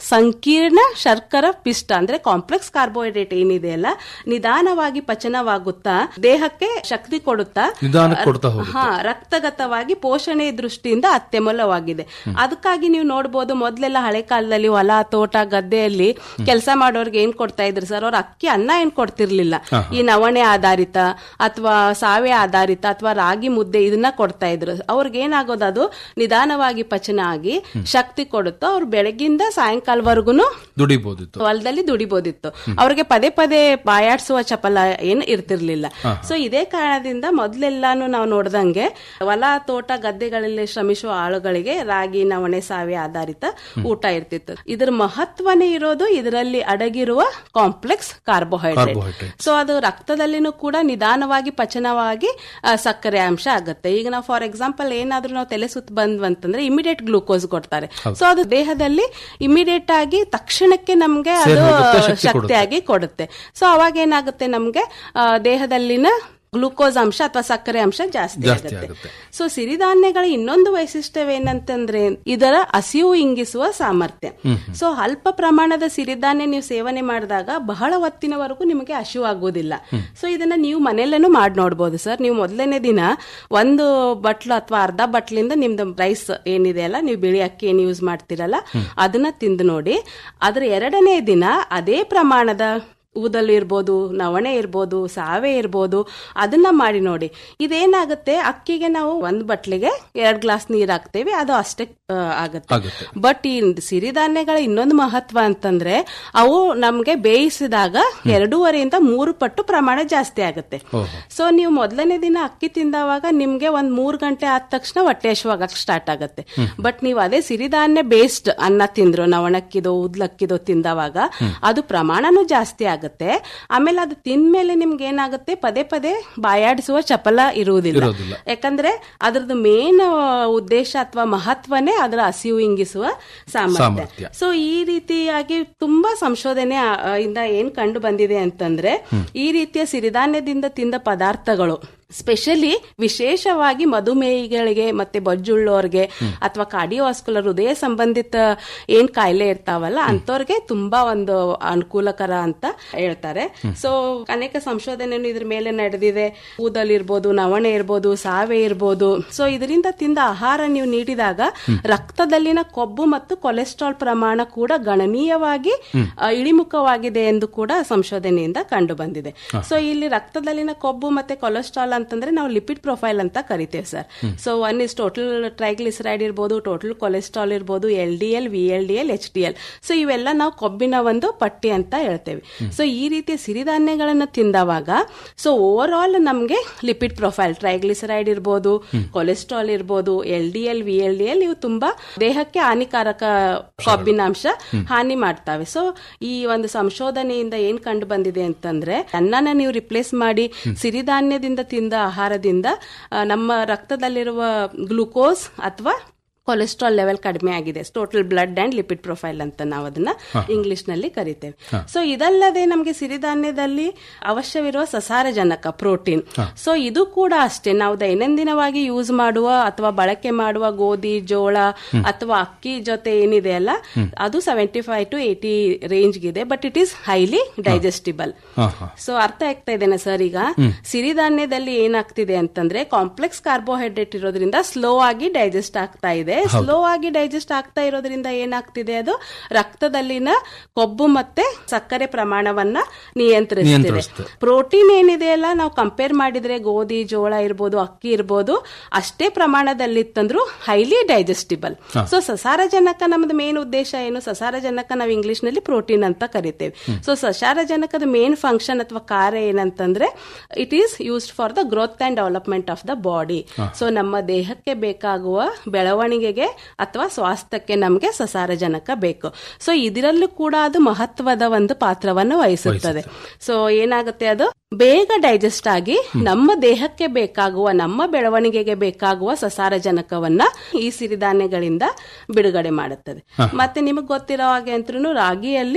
ಸಂಕೀರ್ಣ ಶರ್ಕರ ಪಿಷ್ಟ ಅಂದ್ರೆ ಕಾಂಪ್ಲೆಕ್ಸ್ ಕಾರ್ಬೋಹೈಡ್ರೇಟ್ ಏನಿದೆಯಲ್ಲ ನಿಧಾನವಾಗಿ ಪಚನವಾಗುತ್ತಾ ದೇಹಕ್ಕೆ ಶಕ್ತಿ ಕೊಡುತ್ತಾ ನಿಧಾನಕ್ಕೆ ಕೊಡ್ತಾ ಹೋಗುತ್ತೆ. ಹಾ ರಕ್ತಗತವಾಗಿ ಪೋಷಣೆ ದೃಷ್ಟಿಯಿಂದ ಅತ್ಯಮೂಲ್ಯವಾಗಿದೆ ಅದಕ್ಕಾಗಿ ನೀವು ನೋಡ್ಬೋದು ಮೊದ್ಲೆಲ್ಲ ಹಳೆ ಕಾಲದಲ್ಲಿ ಹೊಲ ತೋಟ ಗದ್ದೆಯಲ್ಲಿ ಕೆಲಸ ಮಾಡೋರ್ಗೆ ಏನ್ ಕೊಡ್ತಾ ಇದ್ರು ಸರ್ ಅವ್ರ ಅಕ್ಕಿ ಅನ್ನ ಏನ್ ಕೊಡ್ತಿರ್ಲಿಲ್ಲ ಈ ನವಣೆ ಆಧಾರಿತ ಅಥವಾ ಸಾವೆ ಆಧಾರಿತ ಅಥವಾ ರಾಗಿ ಮುದ್ದೆ ಇದನ್ನ ಕೊಡ್ತಾ ಇದ್ರು ಅವ್ರಿಗೆ ಏನಾಗೋದು ಅದು ನಿಧಾನವಾಗಿ ಪಚನ ಆಗಿ ಶಕ್ತಿ ಕೊಡುತ್ತೋ ಅವ್ರು ಬೆಳಗಿಂದ ಸಾಯಂಕಾಲವರೆಗೂ ದುಡಿಬಹುದಿತ್ತು ಹೊಲದಲ್ಲಿ ದುಡಿಬೋದಿತ್ತು ಅವ್ರಿಗೆ ಪದೇ ಪದೇ ಬಾಯಾಡ್ಸುವ ಚಪಲ ಏನ್ ಇರ್ತಿರ್ಲಿಲ್ಲ ಸೊ ಇದೇ ಕಾರಣದಿಂದ ಮೊದ್ಲೆಲ್ಲಾನು ನಾವು ನೋಡ್ದಂಗೆ ಹೊಲ ತೋಟ ಗದ್ದೆಗಳಲ್ಲಿ ಶ್ರಮಿಸುವ ಆಳುಗಳಿಗೆ ರಾಗಿ ನವಣೆ ಸಾವೆ ಆಧಾರಿತ ಊಟ ಇರ್ತಿತ್ತು ಇದ್ರ ಮಹತ್ವನೇ ಇರೋದು ಇದರಲ್ಲಿ ಅಡಗಿರುವ ಕಾಂಪ್ಲೆಕ್ಸ್ ಕಾರ್ಬೋಹೈಡ್ರೇಟ್ Carbohydrate. ಸೊ ಅದು ರಕ್ತದಲ್ಲಿನೂ ಕೂಡ ನಿಧಾನವಾಗಿ ಪಚನವಾಗಿ ಆ, ಸಕ್ಕರೆ ಅಂಶ ಆಗುತ್ತೆ ಈಗ ನಾವು ಫಾರ್ ಎಕ್ಸಾಂಪಲ್ ಏನಾದ್ರೂ ನಾವು ತಲೆ ಸುತ್ತ ಬಂದ್ವಂತಂದ್ರೆ ಇಮಿಡಿಯೇಟ್ ಗ್ಲೂಕೋಸ್ ಕೊಡ್ತಾರೆ ಸೊ ಅದು ದೇಹದಲ್ಲಿ ಇಮಿಡಿಯೇಟ್ ಆಗಿ ತಕ್ಷಣಕ್ಕೆ ನಮ್ಗೆ ಸೇರಿ ಅದು ಹೋಗುತ್ತೆ, ಶಕ್ತಿ ಶಕ್ತಿಯಾಗಿ ಕೊಡುತ್ತೆ ಸೊ ಅವಾಗ ಏನಾಗುತ್ತೆ ನಮ್ಗೆ ಆ, ದೇಹದಲ್ಲಿನ ಗ್ಲೂಕೋಸ್ ಅಂಶ ಅಥವಾ ಸಕ್ಕರೆ ಅಂಶ ಜಾಸ್ತಿ ಜಾಸ್ತಿ ಆಗುತ್ತೆ ಆಗುತ್ತೆ. ಸೊ ಸಿರಿಧಾನ್ಯಗಳ ಇನ್ನೊಂದು ವೈಶಿಷ್ಟ್ಯವೇನಂತಂದ್ರೆ ಇದರ ಹಸಿವು ಇಂಗಿಸುವ ಸಾಮರ್ಥ್ಯ ಸೊ ಅಲ್ಪ ಪ್ರಮಾಣದ ಸಿರಿಧಾನ್ಯ ನೀವು ಸೇವನೆ ಮಾಡಿದಾಗ ಬಹಳ ಹೊತ್ತಿನವರೆಗೂ ನಿಮಗೆ ಹಸಿವು ಆಗೋದಿಲ್ಲ ಸೊ ಇದನ್ನ ನೀವು ಮನೆಯಲ್ಲೇನು ಮಾಡಿ ನೋಡ್ಬೋದು ಸರ್ ನೀವು ಮೊದಲನೇ ದಿನ ಒಂದು ಬಟ್ಲು ಅಥವಾ ಅರ್ಧ ಬಟ್ಲಿಂದ ನಿಮ್ದು ರೈಸ್ ಏನಿದೆ ಅಲ್ಲ ನೀವು ಬಿಳಿ ಅಕ್ಕಿ ಏನು ಯೂಸ್ ಮಾಡ್ತೀರಲ್ಲ ಅದನ್ನ ತಿಂದು ನೋಡಿ ಅದ್ರ ಎರಡನೇ ದಿನ ಅದೇ ಪ್ರಮಾಣದ ಊದಲು ಇರ್ಬೋದು ನವಣೆ ಇರ್ಬೋದು ಸಾವೆ ಇರ್ಬೋದು ಅದನ್ನ ಮಾಡಿ ನೋಡಿ ಇದೇನಾಗುತ್ತೆ ಅಕ್ಕಿಗೆ ನಾವು ಒಂದ್ ಬಟ್ಲಿಗೆ ಎರಡ್ ಗ್ಲಾಸ್ ನೀರ್ ಹಾಕ್ತೇವೆ ಅದು ಅಷ್ಟೇ ಆ, ಆಗುತ್ತೆ ಆಗುತ್ತೆ. ಬಟ್ ಈ ಸಿರಿಧಾನ್ಯಗಳ ಇನ್ನೊಂದು ಮಹತ್ವ ಅಂತಂದ್ರೆ ಅವು ನಮ್ಗೆ ಬೇಯಿಸಿದಾಗ ಎರಡೂವರೆಯಿಂದ ಮೂರು ಪಟ್ಟು ಪ್ರಮಾಣ ಜಾಸ್ತಿ ಆಗುತ್ತೆ ಓಹೋ. ಸೊ ನೀವು ಮೊದಲನೇ ದಿನ ಅಕ್ಕಿ ತಿಂದವಾಗ ನಿಮ್ಗೆ ಒಂದ್ ಮೂರ್ ಗಂಟೆ ಆದ ತಕ್ಷಣ ಹೊಟ್ಟೆ ಹಸಿವಾಗಕ್ ಸ್ಟಾರ್ಟ್ ಆಗುತ್ತೆ ಬಟ್ ನೀವು ಅದೇ ಸಿರಿಧಾನ್ಯ ಬೇಸ್ಡ್ ಅನ್ನ ತಿಂದ್ರು ನವಣಕ್ಕಿದೋ ಉದ್ಲಕ್ಕಿದೋ ತಿಂದವಾಗ ಅದು ಪ್ರಮಾಣನೂ ಜಾಸ್ತಿ ಆಗುತ್ತೆ ಆಮೇಲೆ ಅದು ತಿಂದ್ಮೇಲೆ ನಿಮ್ಗೆ ಏನಾಗುತ್ತೆ ಪದೇ ಪದೇ ಬಾಯಾಡಿಸುವ ಚಪಲ ಇರುವುದಿಲ್ಲ ಇರೋದಿಲ್ಲ. ಯಾಕಂದ್ರೆ ಅದ್ರದ್ದು ಮೇನ್ ಉದ್ದೇಶ ಅಥವಾ ಮಹತ್ವನೇ ಅದರ ಹಸಿವು ಇಂಗಿಸುವ ಸಾಮರ್ಥ್ಯ ಸಾಮರ್ಥ್ಯ. ಸೊ ಈ ರೀತಿಯಾಗಿ ತುಂಬಾ ಸಂಶೋಧನೆ ಆ, ಆ, ಇಂದ ಏನ್ ಕಂಡು ಬಂದಿದೆ ಅಂತಂದ್ರೆ ಈ ರೀತಿಯ ಸಿರಿಧಾನ್ಯದಿಂದ ತಿಂದ ಪದಾರ್ಥಗಳು ಸ್ಪೆಷಲಿ ವಿಶೇಷವಾಗಿ ಮಧುಮೇಹಿಗಳಿಗೆ ಮತ್ತೆ ಬೊಜ್ಜುಳ್ಳೋರ್ಗೆ ಅಥವಾ ಕಾರ್ಡಿಯೋವಾಸ್ಕುಲರ್ ಹೃದಯ ಸಂಬಂಧಿತ ಏನ್ ಕಾಯಿಲೆ ಇರ್ತಾವಲ್ಲ ಅಂತವ್ರಿಗೆ ತುಂಬಾ ಒಂದು ಅನುಕೂಲಕರ ಅಂತ ಹೇಳ್ತಾರೆ ಸೊ ಅನೇಕ ಸಂಶೋಧನೆ ಇದ್ರ ಮೇಲೆ ನಡೆದಿದೆ ಕೂದಲ್ ಇರ್ಬೋದು ನವಣೆ ಇರ್ಬೋದು ಸಾವೆ ಇರ್ಬೋದು ಸೊ ಇದರಿಂದ ತಿಂದ ಆಹಾರ ನೀವು ನೀಡಿದಾಗ ರಕ್ತದಲ್ಲಿನ ಕೊಬ್ಬು ಮತ್ತು ಕೊಲೆಸ್ಟ್ರಾಲ್ ಪ್ರಮಾಣ ಕೂಡ ಗಣನೀಯವಾಗಿ ಆ, ಇಳಿಮುಖವಾಗಿದೆ ಎಂದು ಕೂಡ ಸಂಶೋಧನೆಯಿಂದ ಕಂಡು ಬಂದಿದೆ ಸೊ ಇಲ್ಲಿ ರಕ್ತದಲ್ಲಿನ ಕೊಬ್ಬು ಮತ್ತೆ ಕೊಲೆಸ್ಟ್ರಾಲ್ ಅಂತಂದ್ರೆ ನಾವು ಲಿಪಿಡ್ ಪ್ರೊಫೈಲ್ ಅಂತ ಕರಿತೇವೆ sir so one is total triglyceride ಇರ್ಬೋದು ಟೋಟಲ್ ಕೊಲೆಸ್ಟ್ರಾಲ್ ಇರ್ಬೋದು L D L V L D L H D L so ಇವೆಲ್ಲ ನಾವು ಕೊಬ್ಬಿನ ಒಂದು ಪಟ್ಟಿ ಅಂತ ಹೇಳ್ತೇವೆ ಸೊ ಈ ರೀತಿಯ ಸಿರಿಧಾನ್ಯಗಳನ್ನ ತಿಂದವಾಗ ಸೊ ಓವರ್ ಆಲ್ ನಮಗೆ ಲಿಪಿಡ್ ಪ್ರೊಫೈಲ್ ಟ್ರೈಗ್ಲಿಸರೈಡ್ ಇರ್ಬೋದು ಕೊಲೆಸ್ಟ್ರಾಲ್ ಇರ್ಬೋದು L D L V L D L ಇವು ತುಂಬಾ ದೇಹಕ್ಕೆ ಹಾನಿಕಾರಕ ಕೊಬ್ಬಿನಾಂಶ ಹಾನಿ ಮಾಡ್ತವೆ ಸೊ ಈ ಒಂದು ಸಂಶೋಧನೆಯಿಂದ ಏನ್ ಕಂಡು ಬಂದಿದೆ ಅಂತಂದ್ರೆ ಅನ್ನನ ನೀವು ರಿಪ್ಲೇಸ್ ಮಾಡಿ ಸಿರಿಧಾನ್ಯದಿಂದ ತಿಂದ ಆಹಾರದಿಂದ ಆ, ನಮ್ಮ ರಕ್ತದಲ್ಲಿರುವ ಗ್ಲೂಕೋಸ್ ಅಥವಾ ಕೊಲೆಸ್ಟ್ರಾಲ್ ಲೆವೆಲ್ ಕಡಿಮೆ ಆಗಿದೆ total blood and lipid profile ಅಂತ ನಾವು ಅದನ್ನ ಇಂಗ್ಲಿಷ್ ನಲ್ಲಿ ಕರಿತೇವೆ ಸೊ ಇದಲ್ಲದೆ ನಮಗೆ ಸಿರಿಧಾನ್ಯದಲ್ಲಿ ಅವಶ್ಯವಿರುವ ಸಸಾರಜನಕ ಪ್ರೋಟೀನ್ ಸೊ ಇದು ಕೂಡ ಅಷ್ಟೇ ನಾವು ದೈನಂದಿನವಾಗಿ ಯೂಸ್ ಮಾಡುವ ಅಥವಾ ಬಳಕೆ ಮಾಡುವ ಗೋಧಿ ಜೋಳ ಅಥವಾ ಅಕ್ಕಿ ಜೊತೆ ಏನಿದೆ ಅಲ್ಲ ಅದು seventy five to eighty range ಇದೆ but it is highly digestible ಹಾ ಹಾ ಸೊ ಅರ್ಥ ಆಗ್ತಾ ಇದ್ದೇನೆ ಸರ್ ಈಗ ಸಿರಿಧಾನ್ಯದಲ್ಲಿ ಏನಾಗ್ತಿದೆ ಅಂತಂದ್ರೆ ಕಾಂಪ್ಲೆಕ್ಸ್ ಕಾರ್ಬೋಹೈಡ್ರೇಟ್ ಇರೋದ್ರಿಂದ ಸ್ಲೋ ಆಗಿ ಡೈಜೆಸ್ಟ್ ಆಗ್ತಾ ಇದೆ ಸ್ಲೋ ಆಗಿ ಡೈಜೆಸ್ಟ್ ಆಗ್ತಾ ಇರೋದ್ರಿಂದ ಏನಾಗ್ತಿದೆ ಅದು ರಕ್ತದಲ್ಲಿನ ಕೊಬ್ಬು ಮತ್ತೆ ಸಕ್ಕರೆ ಪ್ರಮಾಣವನ್ನ ನಿಯಂತ್ರಿಸ್ತಿದೆ ನಿಯಂತ್ರಿಸುತ್ತೆ. ಪ್ರೋಟೀನ್ ಏನಿದೆಯಲ್ಲ ನಾವು ಕಂಪೇರ್ ಮಾಡಿದ್ರೆ ಗೋಧಿ ಜೋಳ ಇರ್ಬೋದು ಅಕ್ಕಿ ಇರ್ಬೋದು ಅಷ್ಟೇ ಪ್ರಮಾಣದಲ್ಲಿತ್ತಂದ್ರು ಹೈಲಿ ಡೈಜೆಸ್ಟಿಬಲ್ ಸೊ ಸಸಾರಜನಕ ನಮ್ದು ಮೇನ್ ಉದ್ದೇಶ ಏನು ಸಸಾರಜನಕ ನಾವು ಇಂಗ್ಲಿಷ್ ನಲ್ಲಿ ಪ್ರೋಟೀನ್ ಅಂತ ಕರಿತೇವೆ ಸೊ ಸಸಾರಜನಕದ ಮೇನ್ ಫಂಕ್ಷನ್ ಅಥವಾ ಕಾರ್ಯ ಏನಂತಂದ್ರೆ it is used for the growth and development of the body so ನಮ್ಮ ದೇಹಕ್ಕೆ ಬೇಕಾಗುವ ಬೆಳವಣಿಗೆಗೆ ಅಥವಾ ಸ್ವಾಸ್ಥ್ಯಕ್ಕೆ ನಮಗೆ ಸಸಾರಜನಕ ಬೇಕು ಸೊ ಇದರಲ್ಲೂ ಕೂಡ ಅದು ಮಹತ್ವದ ಒಂದು ಪಾತ್ರವನ್ನು ವಹಿಸುತ್ತದೆ ಸೊ ಏನಾಗುತ್ತೆ ಅದು ಬೇಗ ಡೈಜೆಸ್ಟ್ ಆಗಿ ನಮ್ಮ ದೇಹಕ್ಕೆ ಬೇಕಾಗುವ ನಮ್ಮ ಬೆಳವಣಿಗೆಗೆ ಬೇಕಾಗುವ ಸಸಾರಜನಕವನ್ನ ಈ ಸಿರಿಧಾನ್ಯಗಳಿಂದ ಬಿಡುಗಡೆ ಮಾಡುತ್ತದೆ ಮತ್ತೆ ನಿಮಗೆ ಗೊತ್ತಿರೋ ಹಾಗೆ ಅಂತೂ ರಾಗಿಯಲ್ಲಿ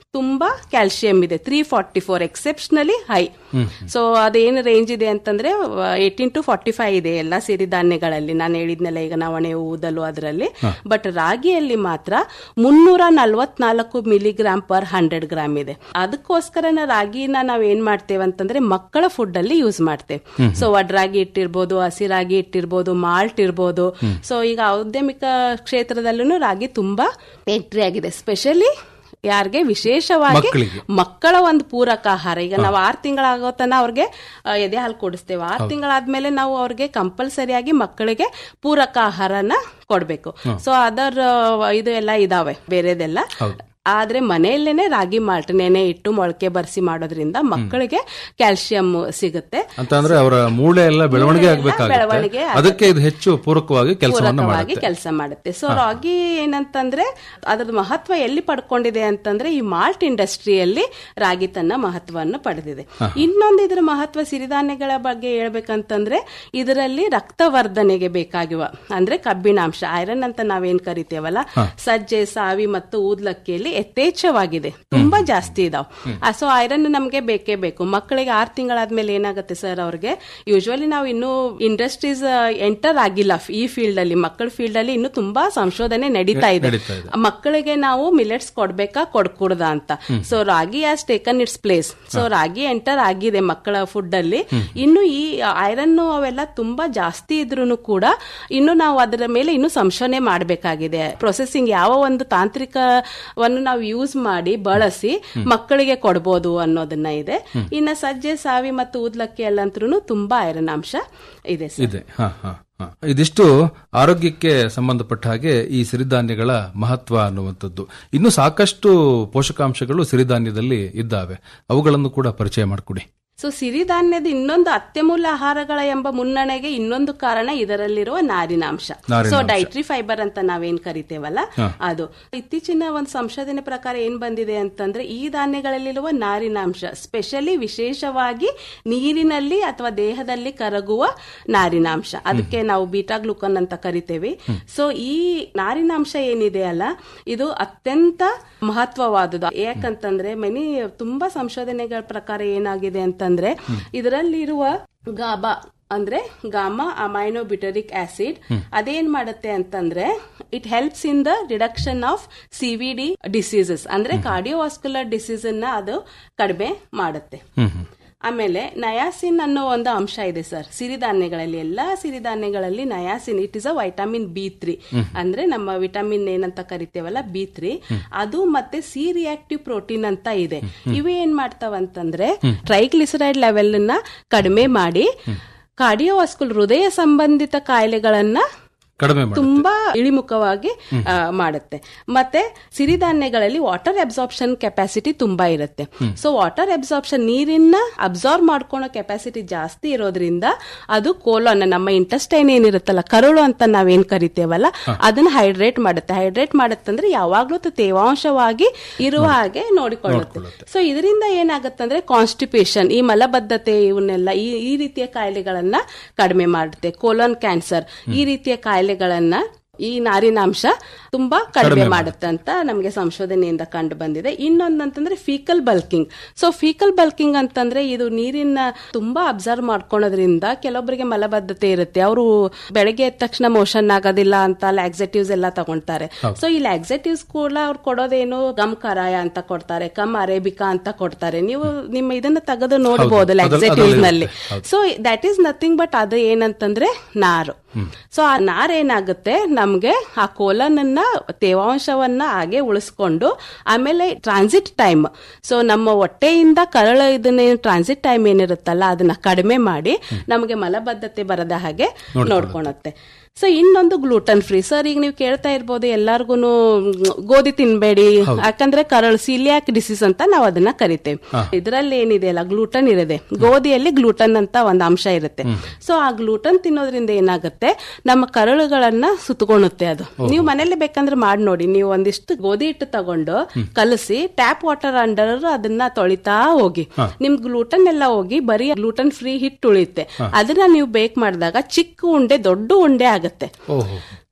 ತುಂಬಾ ಕ್ಯಾಲ್ಸಿಯಂ ಇದೆ three forty four exceptionally high so ಅದೇನು ರೇಂಜ್ ಇದೆ ಅಂತಂದ್ರೆ ಏಟೀನ್ ಟು ಫಾರ್ಟಿ ಫೈವ್ ಇದೆ ಎಲ್ಲ ಸಿರಿಧಾನ್ಯಗಳಲ್ಲಿ ನಾನು ಹೇಳಿದ್ನಲ್ಲ ಈಗ ನವಣೆ ಊದಲು ಅದರಲ್ಲಿ ಬಟ್ ರಾಗಿಯಲ್ಲಿ ಮಾತ್ರ ಮುನ್ನೂರ ನಲ್ವತ್ನಾಲ್ಕು ಮಿಲಿಗ್ರಾಮ್ ಪರ್ ಹಂಡ್ರೆಡ್ ಗ್ರಾಮ್ ಇದೆ ಅದಕ್ಕೋಸ್ಕರ ರಾಗಿನ ನಾವ್ ಏನ್ ಮಾಡ್ತೇವೆ ಅಂತಂದ್ರೆ ಮಕ್ಕಳ ಫುಡ್ ಅಲ್ಲಿ ಯೂಸ್ ಮಾಡ್ತೇವೆ ಸೊ ವಡ್ರಾಗಿ ಇಟ್ಟಿರ್ಬೋದು ಹಸಿರಾಗಿ ಇಟ್ಟಿರ್ಬೋದು ಮಾಲ್ಟ್ ಇರ್ಬೋದು ಸೊ ಈಗ ಔದ್ಯಮಿಕ ಕ್ಷೇತ್ರದಲ್ಲೂ ರಾಗಿ ತುಂಬಾ ಎಂಟ್ರಿ ಆಗಿದೆ ಸ್ಪೆಷಲಿ ಯಾರಿಗೆ ವಿಶೇಷವಾಗಿ ಮಕ್ಕಳಿಗೆ. ಮಕ್ಕಳ ಒಂದು ಪೂರಕ ಆಹಾರ ಈಗ ನಾವು ಆರ್ ತಿಂಗಳಾಗೋ ತನ ಅವ್ರಿಗೆ ಆ, ಎದೆ ಹಾಲು ಕೊಡಿಸ್ತೇವೆ ಆರ್ ತಿಂಗಳಾದ್ಮೇಲೆ ನಾವು ಅವ್ರಿಗೆ ಕಂಪಲ್ಸರಿಯಾಗಿ ಮಕ್ಕಳಿಗೆ ಪೂರಕ ಆಹಾರನ ಕೊಡ್ಬೇಕು ಸೊ ಅದರ್ ಇದು ಎಲ್ಲ ಇದಾವೆ ಬೇರೆದೆಲ್ಲ ಆದ್ರೆ ಮನೆಯಲ್ಲೇನೆ ರಾಗಿ ಮಾಲ್ಟ್ ನೆನೆ ಇಟ್ಟು ಮೊಳಕೆ ಬರ್ಸಿ ಮಾಡೋದ್ರಿಂದ ಮಕ್ಕಳಿಗೆ ಕ್ಯಾಲ್ಸಿಯಂ ಸಿಗುತ್ತೆ ಅಂತ ಅಂದ್ರೆ ಅವರ ಮೂಳೆ ಎಲ್ಲ ಬೆಳವಣಿಗೆ ಮೂಳೆ ಎಲ್ಲ ಆಗ್ಬೇಕಾಗುತ್ತೆ ಬೆಳವಣಿಗೆ ಅದಕ್ಕೆ ಇದು ಹೆಚ್ಚು ಪೂರಕವಾಗಿ ಕೆಲಸವನ್ನ ಪೂರಕವಾಗಿ ಮಾಡುತ್ತೆ ಕೆಲಸ ಮಾಡುತ್ತೆ ಸೊ ರಾಗಿ ಏನಂತಂದ್ರೆ ಅದ್ರದ್ದು ಮಹತ್ವ ಎಲ್ಲಿ ಪಡ್ಕೊಂಡಿದೆ ಅಂತಂದ್ರೆ ಈ ಮಾಲ್ಟ್ ಇಂಡಸ್ಟ್ರಿಯಲ್ಲಿ ರಾಗಿ ತನ್ನ ಮಹತ್ವವನ್ನು ಪಡೆದಿದೆ ಇನ್ನೊಂದು ಇದ್ರ ಮಹತ್ವ ಸಿರಿಧಾನ್ಯಗಳ ಬಗ್ಗೆ ಹೇಳ್ಬೇಕಂತಂದ್ರೆ ಇದರಲ್ಲಿ ರಕ್ತವರ್ಧನೆಗೆ ಬೇಕಾಗುವ ಅಂದ್ರೆ ಕಬ್ಬಿಣಾಂಶ ಐರನ್ ಅಂತ ನಾವೇನ್ ಕರಿತೇವಲ್ಲ ಸಜ್ಜೆ ಸಾವಿ ಮತ್ತು ಊದ್ಲಕ್ಕಿಯಲ್ಲಿ ಯಥೇಚ್ಛವಾಗಿದೆ ತುಂಬಾ ಜಾಸ್ತಿ ಇದಾವ್ ಸೊ ಐರನ್ ನಮ್ಗೆ ಬೇಕೇ ಬೇಕು ಮಕ್ಕಳಿಗೆ ಆರ್ ತಿಂಗಳಾದ್ಮೇಲೆ ಏನಾಗುತ್ತೆ ಸರ್ ಅವ್ರಿಗೆ ಯೂಶುವಲಿ ನಾವು ಇನ್ನೂ ಇಂಡಸ್ಟ್ರೀಸ್ ಎಂಟರ್ ಆಗಿಲ್ಲ ಈ ಫೀಲ್ಡ್ ಅಲ್ಲಿ ಮಕ್ಕಳ ಫೀಲ್ಡ್ ಅಲ್ಲಿ ಇನ್ನು ತುಂಬಾ ಸಂಶೋಧನೆ ನಡೀತಾ ಇದೆ ನಡೀತಾ ಇದೆ. ಮಕ್ಕಳಿಗೆ ನಾವು ಮಿಲೆಟ್ಸ್ ಕೊಡ್ಬೇಕಾ ಕೊಡ್ಕೂಡ್ದ ಅಂತ ಸೊ ರಾಗಿ as taken its place so ರಾಗಿ ಎಂಟರ್ ಆಗಿದೆ ಮಕ್ಕಳ ಫುಡ್ ಅಲ್ಲಿ ಇನ್ನು ಈ ಐರನ್ ಅವೆಲ್ಲ ತುಂಬಾ ಜಾಸ್ತಿ ಇದ್ರೂ ಕೂಡ ಇನ್ನು ನಾವು ಅದರ ಮೇಲೆ ಇನ್ನು ಸಂಶೋಧನೆ ಮಾಡಬೇಕಾಗಿದೆ ಪ್ರೊಸೆಸಿಂಗ್ ಯಾವ ಒಂದು ತಾಂತ್ರಿಕವನ್ನು ನಾವು ಯೂಸ್ ಮಾಡಿ ಬಳಸಿ ಮಕ್ಕಳಿಗೆ ಕೊಡ್ಬೋದು ಅನ್ನೋದನ್ನ ಇದೆ ಇನ್ನ ಸಜ್ಜೆ ಸಾವಿ ಮತ್ತು ಊದ್ಲಕ್ಕಿ ಅಲ್ಲಂತ್ರೂ ತುಂಬಾ ಐರನ್ ಅಂಶ ಇದೆ ಸರ್ ಇದೆ ಹ, ಹ, ಹ. ಇದಿಷ್ಟು ಆರೋಗ್ಯಕ್ಕೆ ಸಂಬಂಧಪಟ್ಟ ಹಾಗೆ ಈ ಸಿರಿಧಾನ್ಯಗಳ ಮಹತ್ವ ಅನ್ನುವಂಥದ್ದು ಇನ್ನು ಸಾಕಷ್ಟು ಪೋಷಕಾಂಶಗಳು ಸಿರಿಧಾನ್ಯದಲ್ಲಿ ಇದ್ದಾವೆ ಅವುಗಳನ್ನು ಕೂಡ ಪರಿಚಯ ಮಾಡಿಕೊಡಿ ಸೊ ಸಿರಿಧಾನ್ಯದ ಇನ್ನೊಂದು ಅತ್ಯಮೂಲ್ಯ ಆಹಾರಗಳ ಎಂಬ ಮುನ್ನಣೆಗೆ ಇನ್ನೊಂದು ಕಾರಣ ಇದರಲ್ಲಿರುವ ನಾರಿನಾಂಶ ನಾರಿನಾಂಶ. ಸೊ ಡೈಟ್ರಿ ಫೈಬರ್ ಅಂತ ನಾವೇನ್ ಕರಿತೇವಲ್ಲ ಅದು ಇತ್ತೀಚಿನ ಒಂದು ಸಂಶೋಧನೆ ಪ್ರಕಾರ ಏನ್ ಬಂದಿದೆ ಅಂತಂದ್ರೆ ಈ ಧಾನ್ಯಗಳಲ್ಲಿರುವ ನಾರಿನಾಂಶ ಸ್ಪೆಷಲಿ ವಿಶೇಷವಾಗಿ ನೀರಿನಲ್ಲಿ ಅಥವಾ ದೇಹದಲ್ಲಿ ಕರಗುವ ನಾರಿನಾಂಶ ಅದಕ್ಕೆ ನಾವು ಬೀಟಾ ಗ್ಲುಕನ್ ಅಂತ ಕರಿತೇವೆ ಸೊ ಈ ನಾರಿನಾಂಶ ಏನಿದೆ ಅಲ್ಲ ಇದು ಅತ್ಯಂತ ಮಹತ್ವವಾದುದು ಯಾಕಂತಂದ್ರೆ ಮೆನಿ ತುಂಬಾ ಸಂಶೋಧನೆಗಳ ಪ್ರಕಾರ ಏನಾಗಿದೆ ಅಂತಂದ್ರೆ ಇದರಲ್ಲಿರುವ ಗಾಬಾ ಅಂದ್ರೆ ಗಾಮಾ ಅಮೈನೋ ಬಿಟರಿಕ್ ಆಸಿಡ್ ಅದೇನ್ ಮಾಡುತ್ತೆ ಅಂತಂದ್ರೆ it helps in the reduction of CVD diseases ಅಂದ್ರೆ ಕಾರ್ಡಿಯೋವಾಸ್ಕ್ಯುಲರ್ ಡಿಸೀಸ್ ಅನ್ನ ಅದು ಕಡಿಮೆ ಮಾಡುತ್ತೆ ಆಮೇಲೆ ನಯಾಸಿನ್ ಅನ್ನೋ ಒಂದು ಅಂಶ ಇದೆ ಸರ್ ಸಿರಿಧಾನ್ಯಗಳಲ್ಲಿ ಎಲ್ಲಾ ಸಿರಿಧಾನ್ಯಗಳಲ್ಲಿ niacin it is a vitamin B three ಅಂದ್ರೆ ನಮ್ಮ ವಿಟಮಿನ್ ಏನಂತ ಕರಿತೇವಲ್ಲ ಬಿ ತ್ರೀ ಅದು ಮತ್ತೆ ಸಿ ರಿಯಾಕ್ಟಿವ್ ಪ್ರೋಟೀನ್ ಅಂತ ಇದೆ ಇವು ಏನ್ ಮಾಡ್ತಾವಂತಂದ್ರೆ ಟ್ರೈಗ್ಲಿಸರೈಡ್ ಲೆವೆಲ್ ನ ಕಡಿಮೆ ಮಾಡಿ ಕಾರ್ಡಿಯೋವಾಸ್ಕುಲ್ ಹೃದಯ ಸಂಬಂಧಿತ ಕಾಯಿಲೆಗಳನ್ನ ಕಡಿಮೆ ಮಾಡಿ ತುಂಬಾ ಇಳಿಮುಖವಾಗಿ ಆ, ಮಾಡುತ್ತೆ ಮತ್ತೆ ಸಿರಿಧಾನ್ಯಗಳಲ್ಲಿ ವಾಟರ್ ಅಬ್ಸಾರ್ಪ್ಷನ್ ಕೆಪಾಸಿಟಿ ತುಂಬಾ ಇರುತ್ತೆ ಸೊ ವಾಟರ್ ಅಬ್ಸಾರ್ಪ್ಷನ್ ನೀರಿನ ಅಬ್ಸಾರ್ಬ್ ಮಾಡ್ಕೊಳೋ ಕೆಪಾಸಿಟಿ ಜಾಸ್ತಿ ಇರೋದ್ರಿಂದ ಅದು ಕೋಲೋನ್ ನಮ್ಮ ಇಂಟೆಸ್ಟೈನ್ ಏನಿರುತ್ತಲ್ಲ ಕರುಳು ಅಂತ ನಾವೇನ್ ಕರಿತೇವಲ್ಲ ಅದನ್ನ ಹೈಡ್ರೇಟ್ ಮಾಡುತ್ತೆ ಹೈಡ್ರೇಟ್ ಮಾಡುತ್ತಂದ್ರೆ ಯಾವಾಗ್ಲೂ ಅದು ತೇವಾಂಶವಾಗಿ ಇರುವ ಹಾಗೆ ನೋಡಿಕೊಳ್ಳುತ್ತೆ ಸೊ ಇದರಿಂದ ಏನಾಗುತ್ತಂದ್ರೆ ಕಾನ್ಸ್ಟಿಪೇಷನ್ ಈ ಮಲಬದ್ಧತೆ ಇವನ್ನೆಲ್ಲ ಈ ಈ ರೀತಿಯ ಕಾಯಿಲೆಗಳನ್ನ ಕಡಿಮೆ ಮಾಡುತ್ತೆ ಕೋಲೋನ್ ಕ್ಯಾನ್ಸರ್ ಈ ರೀತಿಯ ಕಾಯಿಲೆಗಳನ್ನ ಈ ನಾರಿನಾಂಶ ತುಂಬಾ ಕಡಿಮೆ ಮಾಡುತ್ತೆ ಅಂತ ನಮಗೆ ಸಂಶೋಧನೆಯಿಂದ ಕಂಡು ಬಂದಿದೆ ಇನ್ನೊಂದಂತಂದ್ರೆ faecal bulking so faecal bulking ಅಂತಂದ್ರೆ ಇದು ನೀರಿನ ತುಂಬಾ ಅಬ್ಸರ್ವ್ ಮಾಡ್ಕೊಳೋದ್ರಿಂದ ಕೆಲವೊಬ್ಬರಿಗೆ ಮಲಬದ್ಧತೆ ಇರುತ್ತೆ ಅವರು ಬೆಳಗ್ಗೆ ಎದ್ದ ತಕ್ಷಣ ಮೋಷನ್ ಆಗೋದಿಲ್ಲ ಅಂತ ಲ್ಯಾಕ್ಸೆಟಿವ್ಸ್ ಎಲ್ಲ ತಗೊಂತಾರೆ ಸೊ ಈ ಲ್ಯಾಕ್ಸೆಟಿವ್ಸ್ ಕೂಡ ಅವ್ರು ಕೊಡೋದೇನು ಗಮ್ ಕರಾಯ ಅಂತ ಕೊಡ್ತಾರೆ ಕಮ್ ಅರೇಬಿಕಾ ಅಂತ ಕೊಡ್ತಾರೆ ನೀವು ನಿಮ್ಮ ಇದನ್ನ ತೆಗೆದು ನೋಡಬಹುದು ಅದ್ರಲ್ಲಿ- ಲ್ಯಾಕ್ಸೆಟಿವ್ಸ್ ನಲ್ಲಿ ಹೌದು. So that is nothing but ಅದು ಏನಂತಂದ್ರೆ ನಾರು ಸೊ ಆ ನಾರ್ ಏನಾಗುತ್ತೆ ನಮ್ಗೆ ಆ ಕೋಲನನ್ನ ತೇವಾಂಶವನ್ನ ಹಾಗೆ ಉಳಿಸ್ಕೊಂಡು ಆಮೇಲೆ ಟ್ರಾನ್ಸಿಟ್ ಟೈಮ್ ಸೊ ನಮ್ಮ ಹೊಟ್ಟೆಯಿಂದ ಕರಳ ಇದನ್ನ ಟ್ರಾನ್ಸಿಟ್ ಟೈಮ್ ಏನಿರುತ್ತಲ್ಲ ಅದನ್ನ ಕಡಿಮೆ ಮಾಡಿ ನಮಗೆ ಮಲಬದ್ಧತೆ ಬರದ ಹಾಗೆ ನೋಡ್ಕೊಳತ್ತೆ ಸೊ ಇನ್ನೊಂದು ಗ್ಲೂಟನ್ ಫ್ರೀ ಸರ್ ಈಗ ನೀವು ಕೇಳ್ತಾ ಇರ್ಬೋದು ಎಲ್ಲಾರ್ಗು ಗೋಧಿ ತಿನ್ಬೇಡಿ ಯಾಕಂದ್ರೆ ಕರಳು ಸಿಲಿಯಾಕ್ ಡಿಸೀಸ್ ಅಂತ ನಾವು ಅದನ್ನ ಕರಿತೇವೆ ಇದರಲ್ಲಿ ಏನಿದೆ ಅಲ್ಲ ಗ್ಲೂಟನ್ ಇರದೆ ಗೋಧಿಯಲ್ಲಿ ಗ್ಲೂಟನ್ ಅಂತ ಒಂದು ಅಂಶ ಇರುತ್ತೆ ಸೊ ಆ ಗ್ಲೂಟನ್ ತಿನ್ನೋದ್ರಿಂದ ಏನಾಗುತ್ತೆ ನಮ್ಮ ಕರಳುಗಳನ್ನ ಸುತ್ತಗೊಳುತ್ತೆ ಅದು ನೀವು ಮನೇಲಿ ಬೇಕಂದ್ರೆ ಮಾಡಿ ನೋಡಿ ನೀವು ಒಂದಿಷ್ಟು ಗೋಧಿ ಹಿಟ್ಟು ತಗೊಂಡು ಕಲಸಿ ಟ್ಯಾಪ್ ವಾಟರ್ ಅಂಡರ್ ಅದನ್ನ ತೊಳಿತಾ ಹೋಗಿ ನಿಮ್ ಗ್ಲೂಟನ್ ಎಲ್ಲ ಹೋಗಿ ಬರೀ ಗ್ಲೂಟನ್ ಫ್ರೀ ಹಿಟ್ಟು ಉಳಿಯುತ್ತೆ ಅದನ್ನ ನೀವು ಬೇಕ್ ಮಾಡಿದಾಗ ಚಿಕ್ಕ ಉಂಡೆ ದೊಡ್ಡ ಉಂಡೆ ಆಗತ್ತೆ ಓಹೋ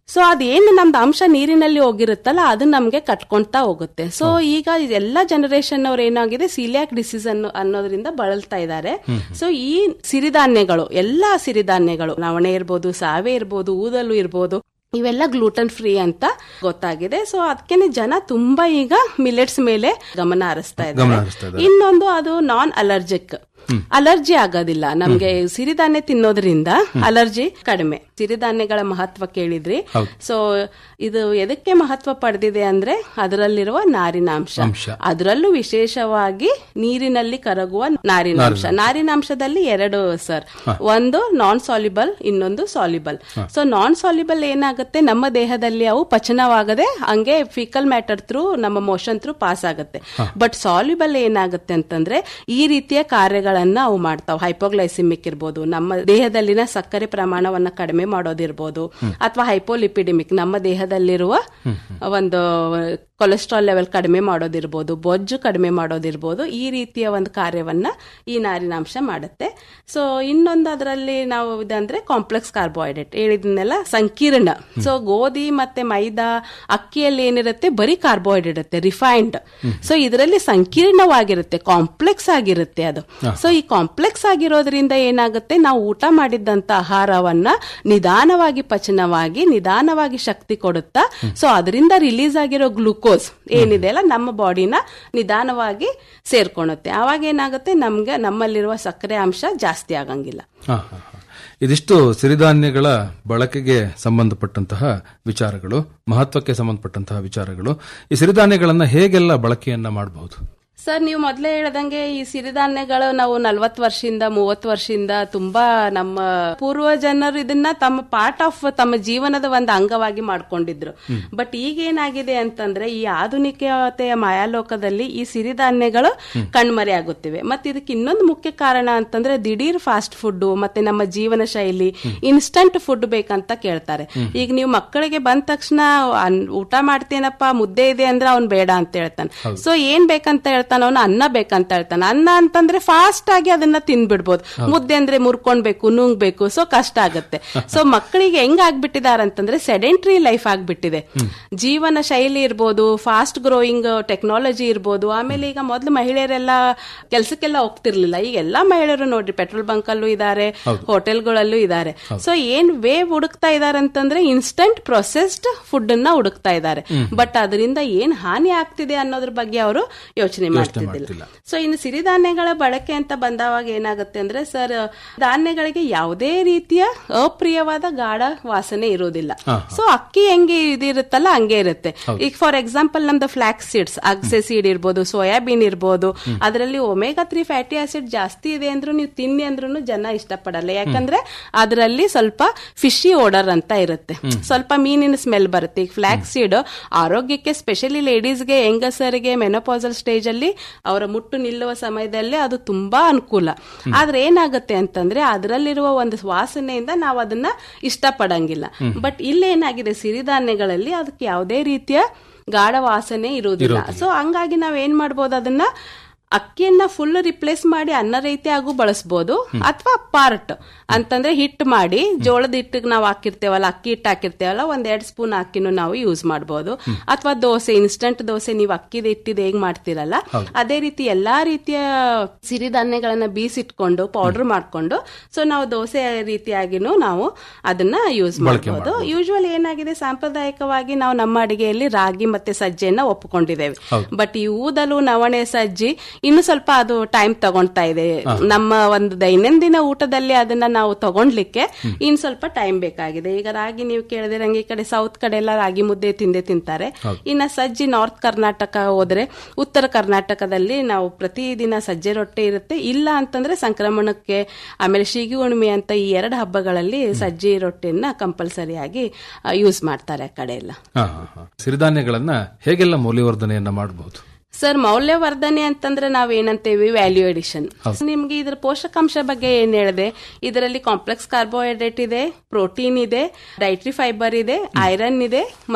ಸೊ ಅದೇನು ನಮ್ದು ಅಂಶ ನೀರಿನಲ್ಲಿ ಹೋಗಿರುತ್ತಲ್ಲ ಅದು ನಮ್ಗೆ ಕಟ್ಕೊಂತಾ ಹೋಗುತ್ತೆ ಸೊ ಈಗ ಎಲ್ಲ ಜನರೇಷನ್ ಅವ್ರು ಏನಾಗಿದೆ ಸಿಲಿಯಾಕ್ ಡಿಸೀಸ್ ಅನ್ನೋ ಅನ್ನೋದ್ರಿಂದ ಬಳಲ್ತಾ ಇದ್ದಾರೆ ಸೊ ಈ ಸಿರಿಧಾನ್ಯಗಳು ಎಲ್ಲಾ ಸಿರಿಧಾನ್ಯಗಳು ನವಣೆ ಇರ್ಬೋದು ಸಾವೆ ಇರ್ಬೋದು ಊದಲು ಇರ್ಬೋದು ಇವೆಲ್ಲ ಗ್ಲೂಟನ್ ಫ್ರೀ ಅಂತ ಗೊತ್ತಾಗಿದೆ ಸೊ ಅದಕ್ಕೆ ಜನ ತುಂಬಾ ಈಗ ಮಿಲೆಟ್ಸ್ ಮೇಲೆ ಗಮನ ಹರಿಸ್ತಾ ಗಮನ ಇದ್ದಾರೆ ಹರಿಸ್ತಾ ಇದ್ದಾರೆ. ಇನ್ನೊಂದು ಅದು ನಾನ್ ಅಲರ್ಜಿಕ್ ಅಲರ್ಜಿ ಆಗೋದಿಲ್ಲ ನಮ್ಗೆ ಸಿರಿಧಾನ್ಯ ತಿನ್ನೋದ್ರಿಂದ ಅಲರ್ಜಿ ಕಡಿಮೆ ಸಿರಿಧಾನ್ಯಗಳ ಮಹತ್ವ ಕೇಳಿದ್ರಿ ಹೌದು. ಸೊ ಇದು ಎದಕ್ಕೆ ಮಹತ್ವ ಪಡೆದಿದೆ ಅಂದ್ರೆ ಅದರಲ್ಲಿರುವ ನಾರಿನಾಂಶ ಅಂಶ. ಅದರಲ್ಲೂ ವಿಶೇಷವಾಗಿ ನೀರಿನಲ್ಲಿ ಕರಗುವ ನಾರಿನಾಂಶ ನಾರಿನಾಂಶದಲ್ಲಿ ಎರಡು ಸರ್ ಒಂದು ನಾನ್ ಸಾಲಿಬಲ್ ಇನ್ನೊಂದು ಸಾಲಿಬಲ್ ಸೊ ನಾನ್ ಸಾಲಿಬಲ್ ಏನಾಗುತ್ತೆ ನಮ್ಮ ದೇಹದಲ್ಲಿ ಅವು ಪಚನವಾಗದೆ ಹಂಗೆ ಫಿಕಲ್ ಮ್ಯಾಟರ್ ಥ್ರೂ ನಮ್ಮ ಮೋಷನ್ ಥ್ರೂ ಪಾಸ್ ಆಗುತ್ತೆ ಬಟ್ ಸಾಲಿಬಲ್ ಏನಾಗುತ್ತೆ ಅಂತಂದ್ರೆ ಈ ರೀತಿಯ ಕಾರ್ಯಗಳನ್ನ ಅವು ಮಾಡ್ತಾವ್ ಹೈಪೋಗ್ಲೈಸಿಮಿಕ್ ಇರ್ಬೋದು ನಮ್ಮ ದೇಹದಲ್ಲಿನ ಸಕ್ಕರೆ ಪ್ರಮಾಣವನ್ನ ಕಡಿಮೆ ಮಾಡೋದಿರ್ಬೋದು ಅಥವಾ ಹೈಪೋಲಿಪಿಡಿಮಿಕ್ ನಮ್ಮ ದೇಹದಲ್ಲಿರುವ ಒಂದು ಕೊಲೆಸ್ಟ್ರಾಲ್ ಲೆವೆಲ್ ಕಡಿಮೆ ಮಾಡೋದಿರ್ಬೋದು ಬೊಜ್ಜು ಕಡಿಮೆ ಮಾಡೋದಿರ್ಬೋದು ಈ ರೀತಿಯ ಒಂದು ಕಾರ್ಯವನ್ನ ಈ ನಾರಿನಾಂಶ ಮಾಡುತ್ತೆ ಸೊ ಇನ್ನೊಂದು ಅದರಲ್ಲಿ ನಾವು ಇದಂದ್ರೆ ಕಾಂಪ್ಲೆಕ್ಸ್ ಕಾರ್ಬೋಹೈಡ್ರೇಟ್ ಹೇಳಿದ್ನೆಲ್ಲ ಸಂಕೀರ್ಣ ಸೊ ಗೋಧಿ ಮತ್ತೆ ಮೈದಾ ಅಕ್ಕಿಯಲ್ಲಿ ಏನಿರುತ್ತೆ ಬರೀ ಕಾರ್ಬೋಹೈಡ್ರೇಟ್ ಇರುತ್ತೆ ರಿಫೈನ್ಡ್ ಸೊ ಇದರಲ್ಲಿ ಸಂಕೀರ್ಣವಾಗಿರುತ್ತೆ ಕಾಂಪ್ಲೆಕ್ಸ್ ಆಗಿರುತ್ತೆ ಅದು ಸೊ ಈ ಕಾಂಪ್ಲೆಕ್ಸ್ ಆಗಿರೋದ್ರಿಂದ ಏನಾಗುತ್ತೆ ನಾವು ಊಟ ಮಾಡಿದ್ದಂತ ಆಹಾರವನ್ನ ನಿಧಾನವಾಗಿ ಪಚನವಾಗಿ ನಿಧಾನವಾಗಿ ಶಕ್ತಿ ಕೊಡುತ್ತಾ ಸೊ ಅದರಿಂದ ರಿಲೀಸ್ ಆಗಿರೋ ಗ್ಲೂಕೋಸ್ ಏನಿದೆ ಅಲ್ಲ ನಮ್ಮ ಬಾಡಿನ ನಿಧಾನವಾಗಿ ಸೇರ್ಕೊಳುತ್ತೆ ಆವಾಗ ಏನಾಗುತ್ತೆ ನಮ್ಗೆ ನಮ್ಮಲ್ಲಿರುವ ಸಕ್ಕರೆ ಅಂಶ ಜಾಸ್ತಿ ಆಗಂಗಿಲ್ಲ ಹಾ, ಹಾ, ಹಾ. ಇದಿಷ್ಟು ಸಿರಿಧಾನ್ಯಗಳ ಬಳಕೆಗೆ ಸಂಬಂಧಪಟ್ಟಂತಹ ವಿಚಾರಗಳು ಮಹತ್ವಕ್ಕೆ ಸಂಬಂಧಪಟ್ಟಂತಹ ವಿಚಾರಗಳು ಈ ಸಿರಿಧಾನ್ಯಗಳನ್ನ ಹೇಗೆಲ್ಲ ಬಳಕೆಯನ್ನ ಮಾಡಬಹುದು ಸರ್ ನೀವು ಮೊದಲೇ ಹೇಳ್ದಂಗೆ ಈ ಸಿರಿಧಾನ್ಯಗಳು ನಾವು ನಲ್ವತ್ತು ವರ್ಷದಿಂದ ಮೂವತ್ತು ವರ್ಷದಿಂದ ತುಂಬಾ ನಮ್ಮ ಪೂರ್ವ ಜನರು ಇದನ್ನ ತಮ್ಮ ಪಾರ್ಟ್ ಆಫ್ ತಮ್ಮ ಜೀವನದ ಒಂದು ಅಂಗವಾಗಿ ಮಾಡ್ಕೊಂಡಿದ್ರು ಬಟ್ ಈಗ ಏನಾಗಿದೆ ಅಂತಂದ್ರೆ ಈ ಆಧುನಿಕತೆಯ ಮಾಯಾಲೋಕದಲ್ಲಿ ಈ ಸಿರಿಧಾನ್ಯಗಳು ಕಣ್ಮರೆ ಆಗುತ್ತಿವೆ ಮತ್ತೆ ಇದಕ್ಕೆ ಇನ್ನೊಂದು ಮುಖ್ಯ ಕಾರಣ ಅಂತಂದ್ರೆ ದಿಢೀರ್ ಫಾಸ್ಟ್ ಫುಡ್ ಮತ್ತೆ ನಮ್ಮ ಜೀವನ ಶೈಲಿ ಇನ್ಸ್ಟಂಟ್ ಫುಡ್ ಬೇಕಂತ ಕೇಳ್ತಾರೆ ಈಗ ನೀವು ಮಕ್ಕಳಿಗೆ ಬಂದ ತಕ್ಷಣ ಅನ್- ಊಟ ಮಾಡ್ತೇನಪ್ಪ ಮುದ್ದೆ ಇದೆ ಅಂದ್ರೆ ಅವ್ನ್ ಬೇಡ ಅಂತ ಹೇಳ್ತಾನೆ ಸೊ ಏನ್ ಬೇಕಂತ ಹೇಳ್ತಾನೆ ಅವನು ಅನ್ನ ಬೇಕಂತ ಹೇಳ್ತಾನೆ ಅನ್ನ ಅಂತಂದ್ರೆ ಫಾಸ್ಟ್ ಆಗಿ ಅದನ್ನ ತಿಂದ್ಬಿಡ್ಬೋದು ಮುದ್ದೆ ಅಂದ್ರೆ ಮುರ್ಕೊಳ್ಬೇಕು ನುಂಗ್ಬೇಕು ಸೊ ಕಷ್ಟ ಆಗುತ್ತೆ ಸೊ ಮಕ್ಕಳಿಗೆ ಹೆಂಗ್ ಆಗ್ಬಿಟ್ಟಿದಾರೆ ಅಂತಂದ್ರೆ ಸೆಡೆಂಟ್ರಿ ಲೈಫ್ ಆಗ್ಬಿಟ್ಟಿದೆ ಜೀವನ ಶೈಲಿ ಇರ್ಬೋದು ಫಾಸ್ಟ್ ಗ್ರೋಯಿಂಗ್ ಟೆಕ್ನಾಲಜಿ ಇರ್ಬೋದು ಆಮೇಲೆ ಈಗ ಮೊದಲು ಮಹಿಳೆಯರೆಲ್ಲ ಕೆಲ್ಸಕ್ಕೆಲ್ಲ ಹೋಗ್ತಿರ್ಲಿಲ್ಲ ಈಗ ಎಲ್ಲಾ ಮಹಿಳೆಯರು ನೋಡ್ರಿ ಪೆಟ್ರೋಲ್ ಬಂಕ್ ಅಲ್ಲೂ ಇದಾರೆ ಹೋಟೆಲ್ಗಳಲ್ಲೂ ಇದಾರೆ ಸೊ ಏನ್ ವೇವ್ ಹುಡುಕ್ತಾ ಇದಾರೆ ಅಂತಂದ್ರೆ ಇನ್ಸ್ಟಂಟ್ ಪ್ರೊಸೆಸ್ಡ್ ಫುಡ್ ಅನ್ನ ಹುಡುಕ್ತಾ ಇದ್ದಾರೆ ಬಟ್ ಅದರಿಂದ ಏನ್ ಹಾನಿ ಆಗ್ತಿದೆ ಅನ್ನೋದ್ರ ಬಗ್ಗೆ ಅವರು ಯೋಚನೆ ಮಾಡ್ತಿದ್ದಿಲ್ಲ ಸೊ ಇನ್ನು ಸಿರಿಧಾನ್ಯಗಳ ಬಳಕೆ ಅಂತ ಬಂದವಾಗ ಏನಾಗುತ್ತೆ ಅಂದ್ರೆ ಸರ್ ಧಾನ್ಯಗಳಿಗೆ ಯಾವುದೇ ರೀತಿಯ ಅಪ್ರಿಯವಾದ ಗಾಢ ವಾಸನೆ ಇರೋದಿಲ್ಲ ಸೊ ಅಕ್ಕಿ ಹೆಂಗೆ ಇದಿರುತ್ತಲ್ಲ ಹಂಗೆ ಇರುತ್ತೆ ಈಗ ಫಾರ್ ಎಕ್ಸಾಂಪಲ್ ನಮ್ದು ಫ್ಲಾಕ್ಸ್ ಸೀಡ್ಸ್ ಅಗ್ಸೆ ಸೀಡ್ ಇರ್ಬೋದು ಸೋಯಾಬೀನ್ ಇರ್ಬೋದು ಅದರಲ್ಲಿ ಒಮೆಗಾ ತ್ರೀ ಫ್ಯಾಟಿ ಆಸಿಡ್ ಜಾಸ್ತಿ ಇದೆ ಅಂದ್ರೂ ನೀವು ತಿನ್ನಿ ಅಂದ್ರೂ ಜನ ಇಷ್ಟಪಡಲ್ಲ ಯಾಕಂದ್ರೆ ಅದರಲ್ಲಿ ಸ್ವಲ್ಪ ಫಿಶಿ ಓಡರ್ ಅಂತ ಇರುತ್ತೆ ಸ್ವಲ್ಪ ಮೀನಿನ ಸ್ಮೆಲ್ ಬರುತ್ತೆ ಈಗ ಫ್ಲಾಕ್ಸ್ ಸೀಡ್ ಆರೋಗ್ಯಕ್ಕೆ ಸ್ಪೆಷಲಿ ಲೇಡೀಸ್ಗೆ ಹೆಂಗಸರಿಗೆ ಮೆನೋಪಾಸಲ್ ಸ್ಟೇಜ್ ಅಲ್ಲಿ ಅವರ ಮುಟ್ಟು ನಿಲ್ಲುವ ಸಮಯದಲ್ಲಿ ಅದು ತುಂಬಾ ಅನುಕೂಲ ಆದ್ರೆ ಏನಾಗುತ್ತೆ ಅಂತಂದ್ರೆ ಅದರಲ್ಲಿರುವ ಒಂದು ವಾಸನೆಯಿಂದ ನಾವು ಅದನ್ನ ಇಷ್ಟಪಡಂಗಿಲ್ಲ ಬಟ್ ಇಲ್ಲೇನಾಗಿದೆ ಸಿರಿಧಾನ್ಯಗಳಲ್ಲಿ ಅದಕ್ಕೆ ಯಾವುದೇ ರೀತಿಯ ಗಾಢ ವಾಸನೆ ಇರುವುದಿಲ್ಲ ಸೊ ಹಂಗಾಗಿ ನಾವ್ ಏನ್ ಮಾಡ್ಬೋದು ಅದನ್ನ ಅಕ್ಕಿಯನ್ನ ಫುಲ್ ರಿಪ್ಲೇಸ್ ಮಾಡಿ ಅನ್ನ ರೀತಿಯಾಗೂ ಬಳಸ್ಬೋದು ಅಥವಾ ಪಾರ್ಟ್ ಅಂತಂದ್ರೆ ಹಿಟ್ಟು ಮಾಡಿ ಜೋಳದ ಹಿಟ್ಟಿಗೆ ನಾವು ಹಾಕಿರ್ತೇವಲ್ಲ ಅಕ್ಕಿ ಹಿಟ್ಟು ಹಾಕಿರ್ತೇವಲ್ಲ ಒಂದ್ ಎರಡ್ ಸ್ಪೂನ್ ಅಕ್ಕಿನೂ ನಾವು ಯೂಸ್ ಮಾಡಬಹುದು ಅಥವಾ ದೋಸೆ ಇನ್ಸ್ಟಂಟ್ ದೋಸೆ ನೀವು ಅಕ್ಕಿದ ಹಿಟ್ಟಿದ ಹೇಗ್ ಮಾಡ್ತೀರಲ್ಲ ಅದೇ ರೀತಿ ಎಲ್ಲಾ ರೀತಿಯ ಸಿರಿಧಾನ್ಯಗಳನ್ನ ಬೀಸಿಟ್ಕೊಂಡು ಪೌಡರ್ ಮಾಡ್ಕೊಂಡು ಸೊ ನಾವು ದೋಸೆ ರೀತಿಯಾಗಿನೂ ನಾವು ಅದನ್ನ ಯೂಸ್ ಮಾಡಬಹುದು ಯೂಶುವಲ್ ಏನಾಗಿದೆ ಸಾಂಪ್ರದಾಯಿಕವಾಗಿ ನಾವು ನಮ್ಮ ಅಡಿಗೆಯಲ್ಲಿ ರಾಗಿ ಮತ್ತೆ ಸಜ್ಜೆಯನ್ನ ಒಪ್ಪಿಕೊಂಡಿದ್ದೇವೆ ಬಟ್ ಈ ಊದಲು ನವಣೆ ಸಜ್ಜಿ ಇನ್ನು ಸ್ವಲ್ಪ ಅದು ಟೈಮ್ ತಗೊಂತಾ ಇದೆ ನಮ್ಮ ಒಂದು ದೈನಂದಿನ ಊಟದಲ್ಲಿ ಅದನ್ನ ನಾವು ತಗೊಂಡ್ಲಿಕ್ಕೆ ಇನ್ ಸ್ವಲ್ಪ ಟೈಮ್ ಬೇಕಾಗಿದೆ ಈಗ ರಾಗಿ ನೀವು ಕೇಳಿದಿರಂಗೆ ಈ ಕಡೆ ಸೌತ್ ಕಡೆ ಎಲ್ಲ ರಾಗಿ ಮುದ್ದೆ ತಿಂದೆ ತಿಂತಾರೆ ಇನ್ನ ಸಜ್ಜಿ ನಾರ್ತ್ ಕರ್ನಾಟಕ ಹೋದ್ರೆ ಉತ್ತರ ಕರ್ನಾಟಕದಲ್ಲಿ ನಾವು ಪ್ರತಿದಿನ ಸಜ್ಜೆ ರೊಟ್ಟೆ ಇರುತ್ತೆ ಇಲ್ಲ ಅಂತಂದ್ರೆ ಸಂಕ್ರಮಣಕ್ಕೆ ಆಮೇಲೆ ಶಿಗಿ ಹುಣ್ಣಿಮೆ ಅಂತ ಈ ಎರಡು ಹಬ್ಬಗಳಲ್ಲಿ ಸಜ್ಜಿ ರೊಟ್ಟಿಯನ್ನ ಕಂಪಲ್ಸರಿಯಾಗಿ ಯೂಸ್ ಮಾಡ್ತಾರೆ ಆ ಕಡೆ ಎಲ್ಲ ಹಾ, ಹಾ, ಹಾ. ಸಿರಿಧಾನ್ಯಗಳನ್ನ ಹೇಗೆಲ್ಲ ಮೌಲ್ಯವರ್ಧನೆಯನ್ನ ಮಾಡಬಹುದು ಸರ್ ಮೌಲ್ಯವರ್ಧನೆ ಅಂತಂದ್ರೆ ನಾವ್ ಏನಂತೇವಿ ವ್ಯಾಲ್ಯೂ ಎಡಿಷನ್ ನಿಮ್ಗೆ ಇದ್ರ ಪೋಷಕಾಂಶ ಬಗ್ಗೆ ಏನ್ ಹೇಳಿದೆ ಇದರಲ್ಲಿ ಕಾಂಪ್ಲೆಕ್ಸ್ ಕಾರ್ಬೋಹೈಡ್ರೇಟ್ ಇದೆ ಪ್ರೋಟೀನ್ ಇದೆ ಡೈಟ್ರಿ ಫೈಬರ್ ಇದೆ ಐರನ್ ಇದೆ ಮತ್ತೆ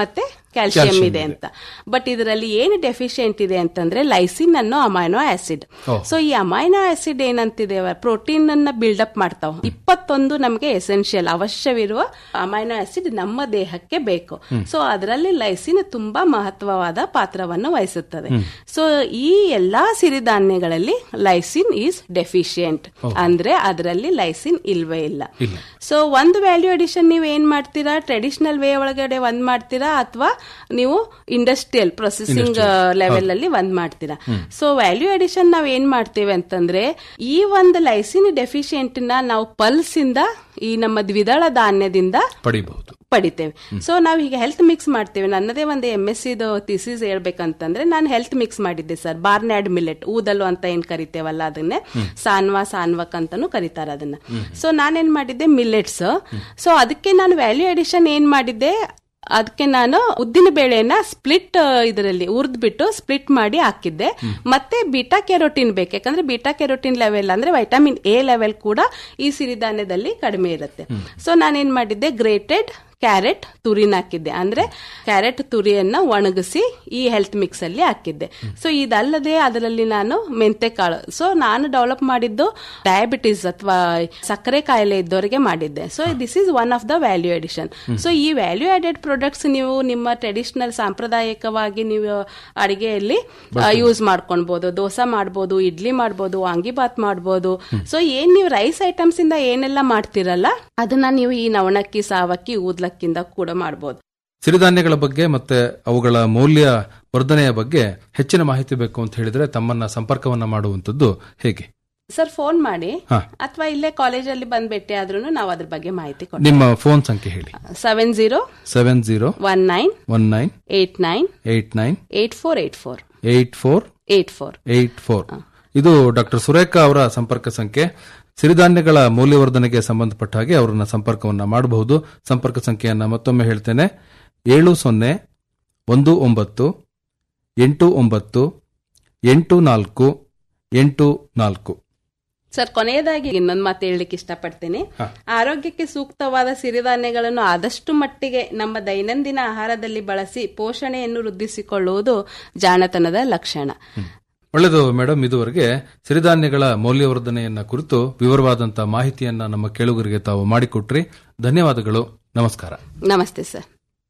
ಕ್ಯಾಲ್ಸಿಯಂ Calcium ಇದೆ ಇದೆ. ಅಂತ ಬಟ್ ಇದರಲ್ಲಿ ಏನು ಡೆಫಿಷಿಯೆಂಟ್ ಇದೆ ಅಂತಂದ್ರೆ ಲೈಸಿನ್ ಅನ್ನೋ ಅಮೈನೋ ಆಸಿಡ್ ಓ. ಸೊ ಈ ಅಮೈನೋ ಆಸಿಡ್ ಏನಂತಿದೆ ಪ್ರೋಟೀನ್ ಅನ್ನ ಬಿಲ್ಡಪ್ ಮಾಡ್ತಾವ ಇಪ್ಪತ್ತೊಂದು ನಮಗೆ ಎಸೆನ್ಷಿಯಲ್ ಅವಶ್ಯವಿರುವ ಅಮೈನೋ ಆಸಿಡ್ ನಮ್ಮ ದೇಹಕ್ಕೆ ಬೇಕು ಸೊ ಅದರಲ್ಲಿ ಲೈಸಿನ್ ತುಂಬಾ ಮಹತ್ವವಾದ ಪಾತ್ರವನ್ನು ವಹಿಸುತ್ತದೆ ಸೊ ಈ ಎಲ್ಲಾ ಸಿರಿಧಾನ್ಯಗಳಲ್ಲಿ ಲೈಸಿನ್ ಈಸ್ ಡೆಫಿಷಿಯೆಂಟ್ ಅಂದ್ರೆ ಅದರಲ್ಲಿ ಲೈಸಿನ್ ಇಲ್ವೇ ಇಲ್ಲ ಇಲ್ಲ. ಸೊ ಒಂದು ವ್ಯಾಲ್ಯೂ ಅಡಿಷನ್ ನೀವು ಏನ್ ಮಾಡ್ತೀರಾ ಟ್ರೆಡಿಷನಲ್ ವೇ ಒಳಗಡೆ ಒಂದ್ ಮಾಡ್ತೀರಾ ಅಥವಾ ನೀವು ಇಂಡಸ್ಟ್ರಿಯಲ್ ಪ್ರೊಸೆಸಿಂಗ್ ಲೆವೆಲ್ ಅಲ್ಲಿ ಒಂದ್ ಮಾಡ್ತೀರಾ ಸೊ ವ್ಯಾಲ್ಯೂ ಅಡಿಷನ್ ನಾವ್ ಏನ್ ಮಾಡ್ತೇವೆ ಅಂತಂದ್ರೆ ಈ ಒಂದು ಲೈಸಿನ್ ಡೆಫಿಷಿಯೆಂಟ್ ನ ನಾವು ಪಲ್ಸ್ ಇಂದ ಈ ನಮ್ಮ ದ್ವಿದಳ ಧಾನ್ಯದಿಂದ ಪಡಿಬಹುದು ಪಡಿತೇವೆ ಸೊ ನಾವು ಈಗ ಹೆಲ್ತ್ ಮಿಕ್ಸ್ ಮಾಡ್ತೇವೆ ನನ್ನದೇ ಒಂದು ಎಂ ಎಸ್ ಸಿದು ಥಿಸಿಸ್ ಹೇಳ್ಬೇಕಂತಂದ್ರೆ ನಾನು ಹೆಲ್ತ್ ಮಿಕ್ಸ್ ಮಾಡಿದ್ದೆ ಸರ್ ಬಾರ್ನ್ಯಾಡ್ ಮಿಲೆಟ್ ಊದಲು ಅಂತ ಏನ್ ಕರಿತೇವಲ್ಲ ಅದನ್ನೇ ಸಾನ್ವಾ ಸಾನ್ವಕ್ ಅಂತಾನು ಕರೀತಾರೆ ಅದನ್ನ ಸೊ ನಾನೇನ್ ಮಾಡಿದ್ದೆ ಮಿಲೆಟ್ಸ್ ಸೊ ಅದಕ್ಕೆ ನಾನು ವ್ಯಾಲ್ಯೂ ಅಡಿಷನ್ ಏನ್ ಮಾಡಿದ್ದೆ ಅದಕ್ಕೆ ನಾನು ಉದ್ದಿನ ಬೇಳೆನ ಸ್ಪ್ಲಿಟ್ ಇದರಲ್ಲಿ ಉರ್ದ್ಬಿಟ್ಟು ಸ್ಪ್ಲಿಟ್ ಮಾಡಿ ಹಾಕಿದ್ದೆ ಮತ್ತೆ ಬೀಟಾ ಕೆರೋಟಿನ್ ಬೇಕು ಯಾಕಂದ್ರೆ ಬೀಟಾ ಕೆರೋಟಿನ್ ಲೆವೆಲ್ ಅಂದ್ರೆ ವೈಟಮಿನ್ ಎ ಲೆವೆಲ್ ಕೂಡ ಈ ಸಿರಿಧಾನ್ಯದಲ್ಲಿ ಕಡಿಮೆ ಇರುತ್ತೆ ಸೊ ನಾನೇನ್ ಮಾಡಿದ್ದೆ ಗ್ರೇಟೆಡ್ ಕ್ಯಾರೆಟ್ ತುರಿನ ಹಾಕಿದ್ದೆ ಅಂದ್ರೆ ಕ್ಯಾರೆಟ್ ತುರಿಯನ್ನ ಒಣಗಿಸಿ ಈ ಹೆಲ್ತ್ ಮಿಕ್ಸ್ ಅಲ್ಲಿ ಹಾಕಿದ್ದೆ ಸೊ ಇದಲ್ಲದೆ ಅದರಲ್ಲಿ ನಾನು ಮೆಂತೆ ಕಾಳು ಸೊ ನಾನು ಡೆವಲಪ್ ಮಾಡಿದ್ದು ಡಯಾಬಿಟಿಸ್ ಅಥವಾ ಸಕ್ಕರೆ ಕಾಯಿಲೆ ಇದ್ದವರಿಗೆ ಮಾಡಿದ್ದೆ so this is one of the value addition so ಈ ವ್ಯಾಲ್ಯೂ ಆಡೆಡ್ ಪ್ರಾಡಕ್ಟ್ಸ್ ನೀವು ನಿಮ್ಮ ಟ್ರೆಡಿಷನಲ್ ಸಾಂಪ್ರದಾಯಿಕವಾಗಿ ನೀವು ಅಡಿಗೆಯಲ್ಲಿ ಯೂಸ್ ಮಾಡ್ಕೊಳ್ಬಹುದು ದೋಸೆ ಮಾಡ್ಬೋದು ಇಡ್ಲಿ ಮಾಡ್ಬೋದು ವಾಂಗಿಬಾತ್ ಮಾಡ್ಬೋದು ಸೊ ಏನ್ ನೀವು ರೈಸ್ ಐಟಮ್ಸ್ ಇಂದ ಏನೆಲ್ಲ ಮಾಡ್ತಿರಲ್ಲ ಅದನ್ನ ನೀವು ಈ ನವಣಕ್ಕಿ ಸಾವಕ್ಕಿ ಊದ್ಲಕ್ಕಿಂದ ಕೂಡ ಮಾಡ್ಬೋದು ಸಿರಿಧಾನ್ಯಗಳ ಬಗ್ಗೆ ಮತ್ತೆ ಅವುಗಳ ಮೌಲ್ಯ ವರ್ಧನೆಯ ಬಗ್ಗೆ ಹೆಚ್ಚಿನ ಮಾಹಿತಿ ಬೇಕು ಅಂತ ಹೇಳಿದ್ರೆ ತಮ್ಮನ್ನ ಸಂಪರ್ಕವನ್ನ ಮಾಡುವಂತದ್ದು ಹೇಗೆ ಸರ್ ಫೋನ್ ಮಾಡಿ ಹಾ. ಅಥವಾ ಇಲ್ಲೇ ಕಾಲೇಜಲ್ಲಿ ಬಂದ್ ಭೇಟಿ ಆದ್ರೂ ನಾವು ಅದ್ರ ಬಗ್ಗೆ ಮಾಹಿತಿ ಕೊಡ್ತೀವಿ ನಿಮ್ಮ ಫೋನ್ ಸಂಖ್ಯೆ ಹೇಳಿ seven zero seven zero one nine one nine eight nine eight nine eight four eight four eight four eight four eight four ಇದು ಡಾಕ್ಟರ್ ಸುರೇಖಾ ಅವರ ಸಂಪರ್ಕ ಸಂಖ್ಯೆ ಸಿರಿಧಾನ್ಯಗಳ ಮೌಲ್ಯವರ್ಧನೆಗೆ ಸಂಬಂಧಪಟ್ಟ ಹಾಗೆ ಅವರನ್ನ ಸಂಪರ್ಕವನ್ನ ಮಾಡಬಹುದು ಸಂಪರ್ಕ ಸಂಖ್ಯೆಯನ್ನ ಮತ್ತೊಮ್ಮೆ ಹೇಳ್ತೇನೆ ಏಳು ಸೊನ್ನೆ ಒಂದು ಒಂಬತ್ತು ಎಂಟು ಒಂಬತ್ತು ಎಂಟು ನಾಲ್ಕು ಎಂಟು ನಾಲ್ಕು ಸರ್ ಕೊನೆಯದಾಗಿ ಇನ್ನೊಂದು ಮಾತು ಹೇಳಲಿಕ್ಕೆ ಇಷ್ಟಪಡ್ತೇನೆ ಆರೋಗ್ಯಕ್ಕೆ ಸೂಕ್ತವಾದ ಸಿರಿಧಾನ್ಯಗಳನ್ನು ಆದಷ್ಟು ಮಟ್ಟಿಗೆ ನಮ್ಮ ದೈನಂದಿನ ಆಹಾರದಲ್ಲಿ ಬಳಸಿ ಪೋಷಣೆಯನ್ನು ವೃದ್ಧಿಸಿಕೊಳ್ಳುವುದು ಜಾಣತನದ ಲಕ್ಷಣ ಒಳ್ಳೆಯದು ಮೇಡಮ್ ಇದುವರೆಗೆ ಸಿರಿಧಾನ್ಯಗಳ ಮೌಲ್ಯವರ್ಧನೆಯನ್ನ ಕುರಿತು ವಿವರವಾದಂತಹ ಮಾಹಿತಿಯನ್ನ ನಮ್ಮ ಕೇಳುಗರಿಗೆ ತಾವು ಮಾಡಿಕೊಟ್ರಿ ಧನ್ಯವಾದಗಳು ನಮಸ್ಕಾರ ನಮಸ್ತೆ ಸರ್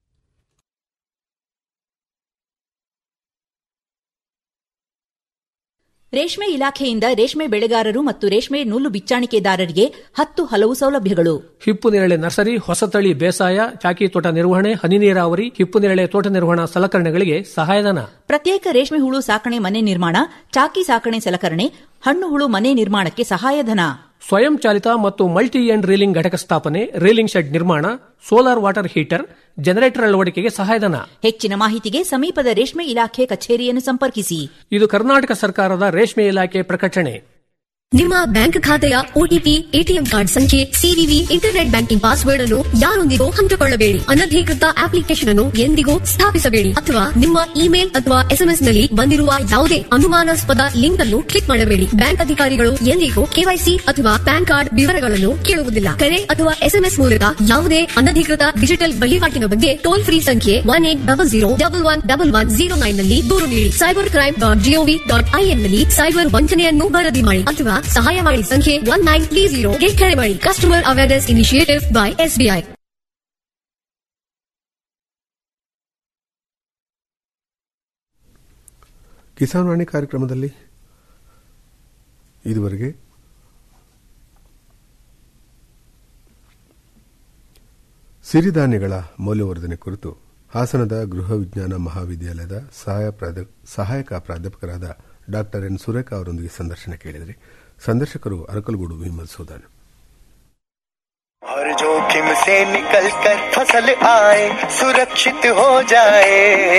ರೇಷ್ಮೆ ಇಲಾಖೆಯಿಂದ ರೇಷ್ಮೆ ಬೆಳೆಗಾರರು ಮತ್ತು ರೇಷ್ಮೆ ನೂಲು ಬಿಚ್ಚಾಣಿಕೆದಾರರಿಗೆ ಹತ್ತು ಹಲವು ಸೌಲಭ್ಯಗಳು ಹಿಪ್ಪು ನೇರಳೆ ನರ್ಸರಿ ಹೊಸತಳಿ ಬೇಸಾಯ ಚಾಕಿ ತೋಟ ನಿರ್ವಹಣೆ ಹನಿ ನೀರಾವರಿ ಹಿಪ್ಪು ನೇರಳೆ ತೋಟ ನಿರ್ವಹಣಾ ಸಲಕರಣೆಗಳಿಗೆ ಸಹಾಯಧನ ಪ್ರತ್ಯೇಕ ರೇಷ್ಮೆ ಹುಳು ಸಾಕಣೆ ಮನೆ ನಿರ್ಮಾಣ ಚಾಕಿ ಸಾಕಣೆ ಸಲಕರಣೆ ಹಣ್ಣು ಹುಳು ಮನೆ ನಿರ್ಮಾಣಕ್ಕೆ ಸಹಾಯಧನ ಸ್ವಯಂ ಚಾಲಿತ ಮತ್ತು ಮಲ್ಟಿ ಎಂಡ್ ರೀಲಿಂಗ್ ಘಟಕ ಸ್ಥಾಪನೆ ರೀಲಿಂಗ್ ಶೆಡ್ ನಿರ್ಮಾಣ ಸೋಲಾರ್ ವಾಟರ್ ಹೀಟರ್ ಜನರೇಟರ್ ಅಳವಡಿಕೆಗೆ ಸಹಾಯಧನ ಹೆಚ್ಚಿನ ಮಾಹಿತಿಗೆ ಸಮೀಪದ ರೇಷ್ಮೆ ಇಲಾಖೆ ಕಚೇರಿಯನ್ನು ಸಂಪರ್ಕಿಸಿ ಇದು ಕರ್ನಾಟಕ ಸರ್ಕಾರದ ರೇಷ್ಮೆ ಇಲಾಖೆ ಪ್ರಕಟಣೆ ನಿಮ್ಮ ಬ್ಯಾಂಕ್ ಖಾತೆಯ ಒಟಿಪಿ ಎಟಿಎಂ ಕಾರ್ಡ್ ಸಂಖ್ಯೆ ಸಿವಿವಿ ಇಂಟರ್ನೆಟ್ ಬ್ಯಾಂಕಿಂಗ್ ಪಾಸ್ವರ್ಡ್ ಅನ್ನು ಯಾರೊಂದಿಗೂ ಹಂಚಿಕೊಳ್ಳಬೇಡಿ ಅನಧಿಕೃತ ಅಪ್ಲಿಕೇಶನ್ ಅನ್ನು ಎಂದಿಗೂ ಸ್ಥಾಪಿಸಬೇಡಿ ಅಥವಾ ನಿಮ್ಮ ಇಮೇಲ್ ಅಥವಾ ಎಸ್ಎಂಎಸ್ ನಲ್ಲಿ ಬಂದಿರುವ ಯಾವುದೇ ಅನುಮಾನಾಸ್ಪದ ಲಿಂಕ್ ಅನ್ನು ಕ್ಲಿಕ್ ಮಾಡಬೇಡಿ ಬ್ಯಾಂಕ್ ಅಧಿಕಾರಿಗಳು ಎಂದಿಗೂ ಕೆವೈಸಿ ಅಥವಾ ಪ್ಯಾನ್ ಕಾರ್ಡ್ ವಿವರಗಳನ್ನು ಕೇಳುವುದಿಲ್ಲ ಕರೆ ಅಥವಾ ಎಸ್ಎಂಎಸ್ ಮೂಲಕ ಯಾವುದೇ ಅನಧಿಕೃತ ಡಿಜಿಟಲ್ ವಹಿವಾಟಿನ ಬಗ್ಗೆ ಟೋಲ್ ಫ್ರೀ ಸಂಖ್ಯೆ one eight double zero double one double one zero nine ನಲ್ಲಿ ದೂರು ನೀಡಿ cyber crime dot G O V dot I N ನಲ್ಲಿ ಸೈಬರ್ ವಂಚನೆಯನ್ನು ವರದಿ ಮಾಡಿ ಅಥವಾ ಸಹಾಯವಾಣಿ ಸಂಖ್ಯೆ ಒನ್ ನೈನ್ ತ್ರೀ ಜೀರೋಗೆ ಕರೆ ಮಾಡಿ customer awareness initiative by SBI Kisan Vani ಕಾರ್ಯಕ್ರಮದಲ್ಲಿ ಇದುವರೆಗೆ ಸಿರಿಧಾನ್ಯಗಳ ಮೌಲ್ಯವರ್ಧನೆ ಕುರಿತು ಹಾಸನದ ಗೃಹ ವಿಜ್ಞಾನ ಮಹಾವಿದ್ಯಾಲಯದ ಸಹಾಯ ಪ್ರಾಧ್ಯ- ಸಹಾಯಕ ಪ್ರಾಧ್ಯಾಪಕರಾದ ಡಾಕ್ಟರ್ ಎನ್ ಸುರೇಖಾ ಅವರೊಂದಿಗೆ ಸಂದರ್ಶನ ಕೇಳಿದರೆ ಸಂದರ್ಶಕರು ಅರಕಲಗೂಡು ವಿಮಲ್ ಸೂದಾನ್ हर जोखिम से निकल कर फसल आए सुरक्षित हो जाए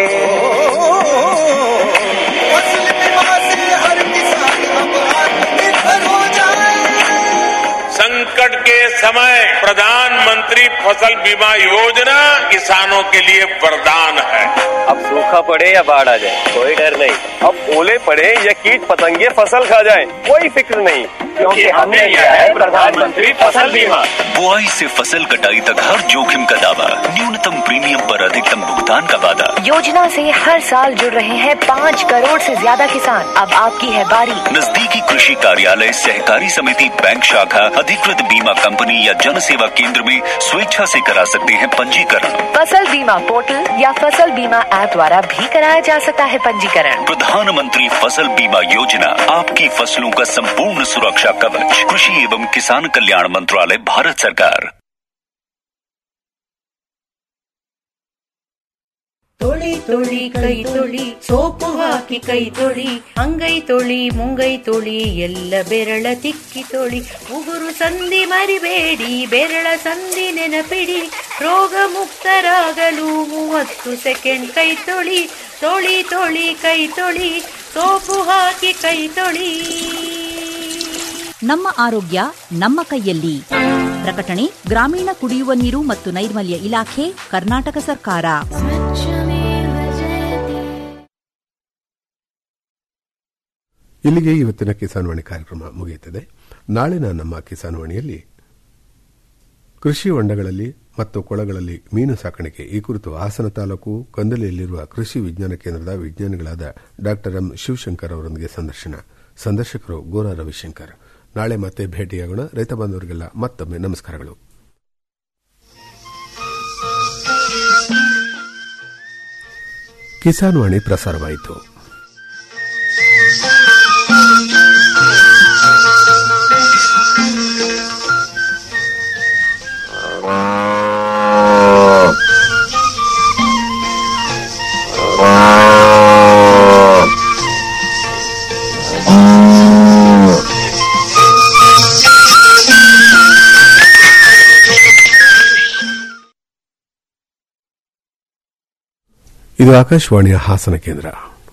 फसल बीमा से हर किसान अब आत्मनिर्भर हो जाए संकट के समय प्रधानमंत्री फसल बीमा योजना किसानों के लिए वरदान है अब सूखा पड़े या बाढ़ आ जाए कोई डर नहीं अब ओले पड़े या कीट पतंगे फसल खा जाए कोई फिक्र नहीं क्योंकि हमने लिया है प्रधानमंत्री फसल बीमा बुआई से फसल कटाई तक हर जोखिम का दावा न्यूनतम प्रीमियम पर अधिकतम भुगतान का वादा योजना से हर साल जुड़ रहे हैं पाँच करोड़ से ज्यादा किसान अब आपकी है बारी नजदीकी कृषि कार्यालय सहकारी समिति बैंक शाखा अधिकृत बीमा कंपनी या जन सेवा केंद्र में स्वेच्छा से करा सकते हैं पंजीकरण फसल बीमा पोर्टल या फसल बीमा ऐप द्वारा भी कराया जा सकता है पंजीकरण प्रधानमंत्री फसल बीमा योजना आपकी फसलों का संपूर्ण सुरक्षा कवच कृषि एवं किसान कल्याण मंत्रालय भारत सरकार ತೊಳಿ ತೊಳಿ ಕೈ ತೊಳಿ ಸೋಪು ಹಾಕಿ ಕೈ ತೊಳಿ ಅಂಗೈ ತೊಳಿ ಮುಂಗೈ ತೊಳಿ ಎಲ್ಲ ಬೆರಳ ತಿಕ್ಕಿ ತೊಳಿ ಉಗುರು ಸಂಧಿ ಮರಿಬೇಡಿ ಬೆರಳ ಸಂಧಿ ನೆನಪಿಡಿ ರೋಗ ಮುಕ್ತರಾಗಲು ಮೂವತ್ತು ಸೆಕೆಂಡ್ ಕೈ ತೊಳಿ ತೊಳಿ ತೊಳಿ ಕೈ ತೊಳಿ ಸೋಪು ಹಾಕಿ ಕೈ ತೊಳಿ ನಮ್ಮ ಆರೋಗ್ಯ ನಮ್ಮ ಕೈಯಲ್ಲಿ ಪ್ರಕಟಣೆ ಗ್ರಾಮೀಣ ಕುಡಿಯುವ ನೀರು ಮತ್ತು ನೈರ್ಮಲ್ಯ ಇಲಾಖೆ ಕರ್ನಾಟಕ ಸರ್ಕಾರ ಇಲ್ಲಿಗೆ ಇವತ್ತಿನ ಕಿಸಾನ್ವಾಣಿ ಕಾರ್ಯಕ್ರಮ ಮುಗಿಯುತ್ತದೆ ನಾಳಿನ ನಮ್ಮ ಕಿಸಾನ್ವಾಣಿಯಲ್ಲಿ ಕೃಷಿ ಹೊಂಡಗಳಲ್ಲಿ ಮತ್ತು ಕೊಳಗಳಲ್ಲಿ ಮೀನು ಸಾಕಾಣಿಕೆ ಈ ಕುರಿತು ಹಾಸನ ತಾಲೂಕು ಕಂದಲಿಯಲ್ಲಿರುವ ಕೃಷಿ ವಿಜ್ಞಾನ ಕೇಂದ್ರದ ವಿಜ್ಞಾನಿಗಳಾದ ಡಾ ಎಂ ಶಿವಶಂಕರ್ ಅವರೊಂದಿಗೆ ಸಂದರ್ಶನ ಸಂದರ್ಶಕರು ಗೋರಾ ರವಿಶಂಕರ್ ನಾಳೆ ಮತ್ತೆ ಭೇಟಿಯಾಗೋಣ ರೈತ ಬಾಂಧವರಿಗೆಲ್ಲ ಮತ್ತೊಮ್ಮೆ ನಮಸ್ಕಾರಗಳು ಕಿಸಾನ್ ವಾಣಿ ಪ್ರಸಾರವಾಯಿತು ಇದು ಆಕಾಶವಾಣಿಯ ಹಾಸನ ಕೇಂದ್ರ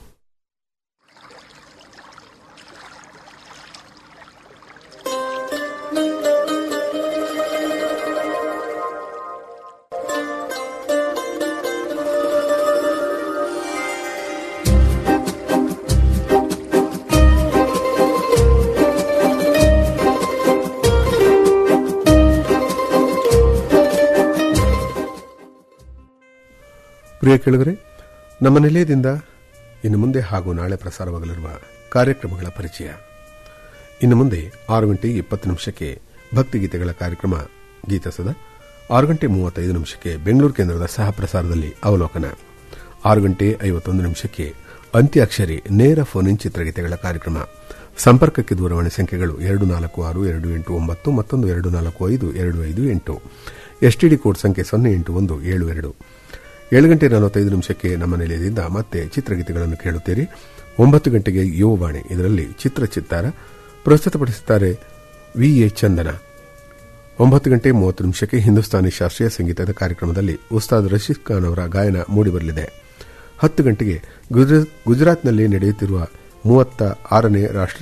ಪ್ರಿಯ ಕೇಳಿದರೆ ನಮ್ಮ ನಿಲಯದಿಂದ ಇನ್ನು ಮುಂದೆ ಹಾಗೂ ನಾಳೆ ಪ್ರಸಾರವಾಗಲಿರುವ ಕಾರ್ಯಕ್ರಮಗಳ ಪರಿಚಯ ಇನ್ನು ಮುಂದೆ ಆರು ಗಂಟೆ ಇಪ್ಪತ್ತು ನಿಮಿಷಕ್ಕೆ ಭಕ್ತಿಗೀತೆಗಳ ಕಾರ್ಯಕ್ರಮ ಗೀತಸದ ಆರು ಗಂಟೆ ಮೂವತ್ತೈದು ನಿಮಿಷಕ್ಕೆ ಬೆಂಗಳೂರು ಕೇಂದ್ರದ ಸಹ ಪ್ರಸಾರದಲ್ಲಿ ಅವಲೋಕನ ಆರು ಗಂಟೆ ಐವತ್ತೊಂದು ನಿಮಿಷಕ್ಕೆ ಅಂತ್ಯಾಕ್ಷರಿ ನೇರ ಫೋನ್ ಇನ್ ಚಿತ್ರಗೀತೆಗಳ ಕಾರ್ಯಕ್ರಮ ಸಂಪರ್ಕಕ್ಕೆ ದೂರವಾಣಿ ಸಂಖ್ಯೆಗಳು ಎರಡು ನಾಲ್ಕು ಆರು ಎರಡು ಎಂಟು ಒಂಬತ್ತು ಮತ್ತೊಂದು ಎರಡು ನಾಲ್ಕು ಐದು ಎರಡು ಐದು ಎಂಟು ಎಸ್ಟಿಡಿ ಕೋಡ್ ಸಂಖ್ಯೆ ಸೊನ್ನೆ ಎಂಟು ಒಂದು ಏಳು ಎರಡು ಏಳು ಗಂಟೆ ನಲವತ್ತೈದು ನಿಮಿಷಕ್ಕೆ ನಮ್ಮ ನಿಲಯದಿಂದ ಮತ್ತೆ ಚಿತ್ರಗೀತೆಗಳನ್ನು ಕೇಳುತ್ತೀರಿ ಒಂಬತ್ತು ಗಂಟೆಗೆ ಯುವವಾಣಿ ಇದರಲ್ಲಿ ಚಿತ್ರ ಚಿತ್ತಾರ ಪ್ರಸ್ತುತಪಡಿಸುತ್ತಾರೆ ವಿಎ ಚಂದನ ಒಂಬತ್ತು ಗಂಟೆ ಮೂವತ್ತು ನಿಮಿಷಕ್ಕೆ ಹಿಂದೂಸ್ತಾನಿ ಶಾಸ್ತ್ರೀಯ ಸಂಗೀತದ ಕಾರ್ಯಕ್ರಮದಲ್ಲಿ ಉಸ್ತಾದ್ ರಶೀದ್ ಖಾನ್ ಅವರ ಗಾಯನ ಮೂಡಿಬರಲಿದೆ ಹತ್ತು ಗಂಟೆಗೆ ಗುಜರಾತ್ನಲ್ಲಿ ನಡೆಯುತ್ತಿರುವ ಮೂವತ್ತ ಆರನೇ ರಾಷ್ಟ್ರೀಯ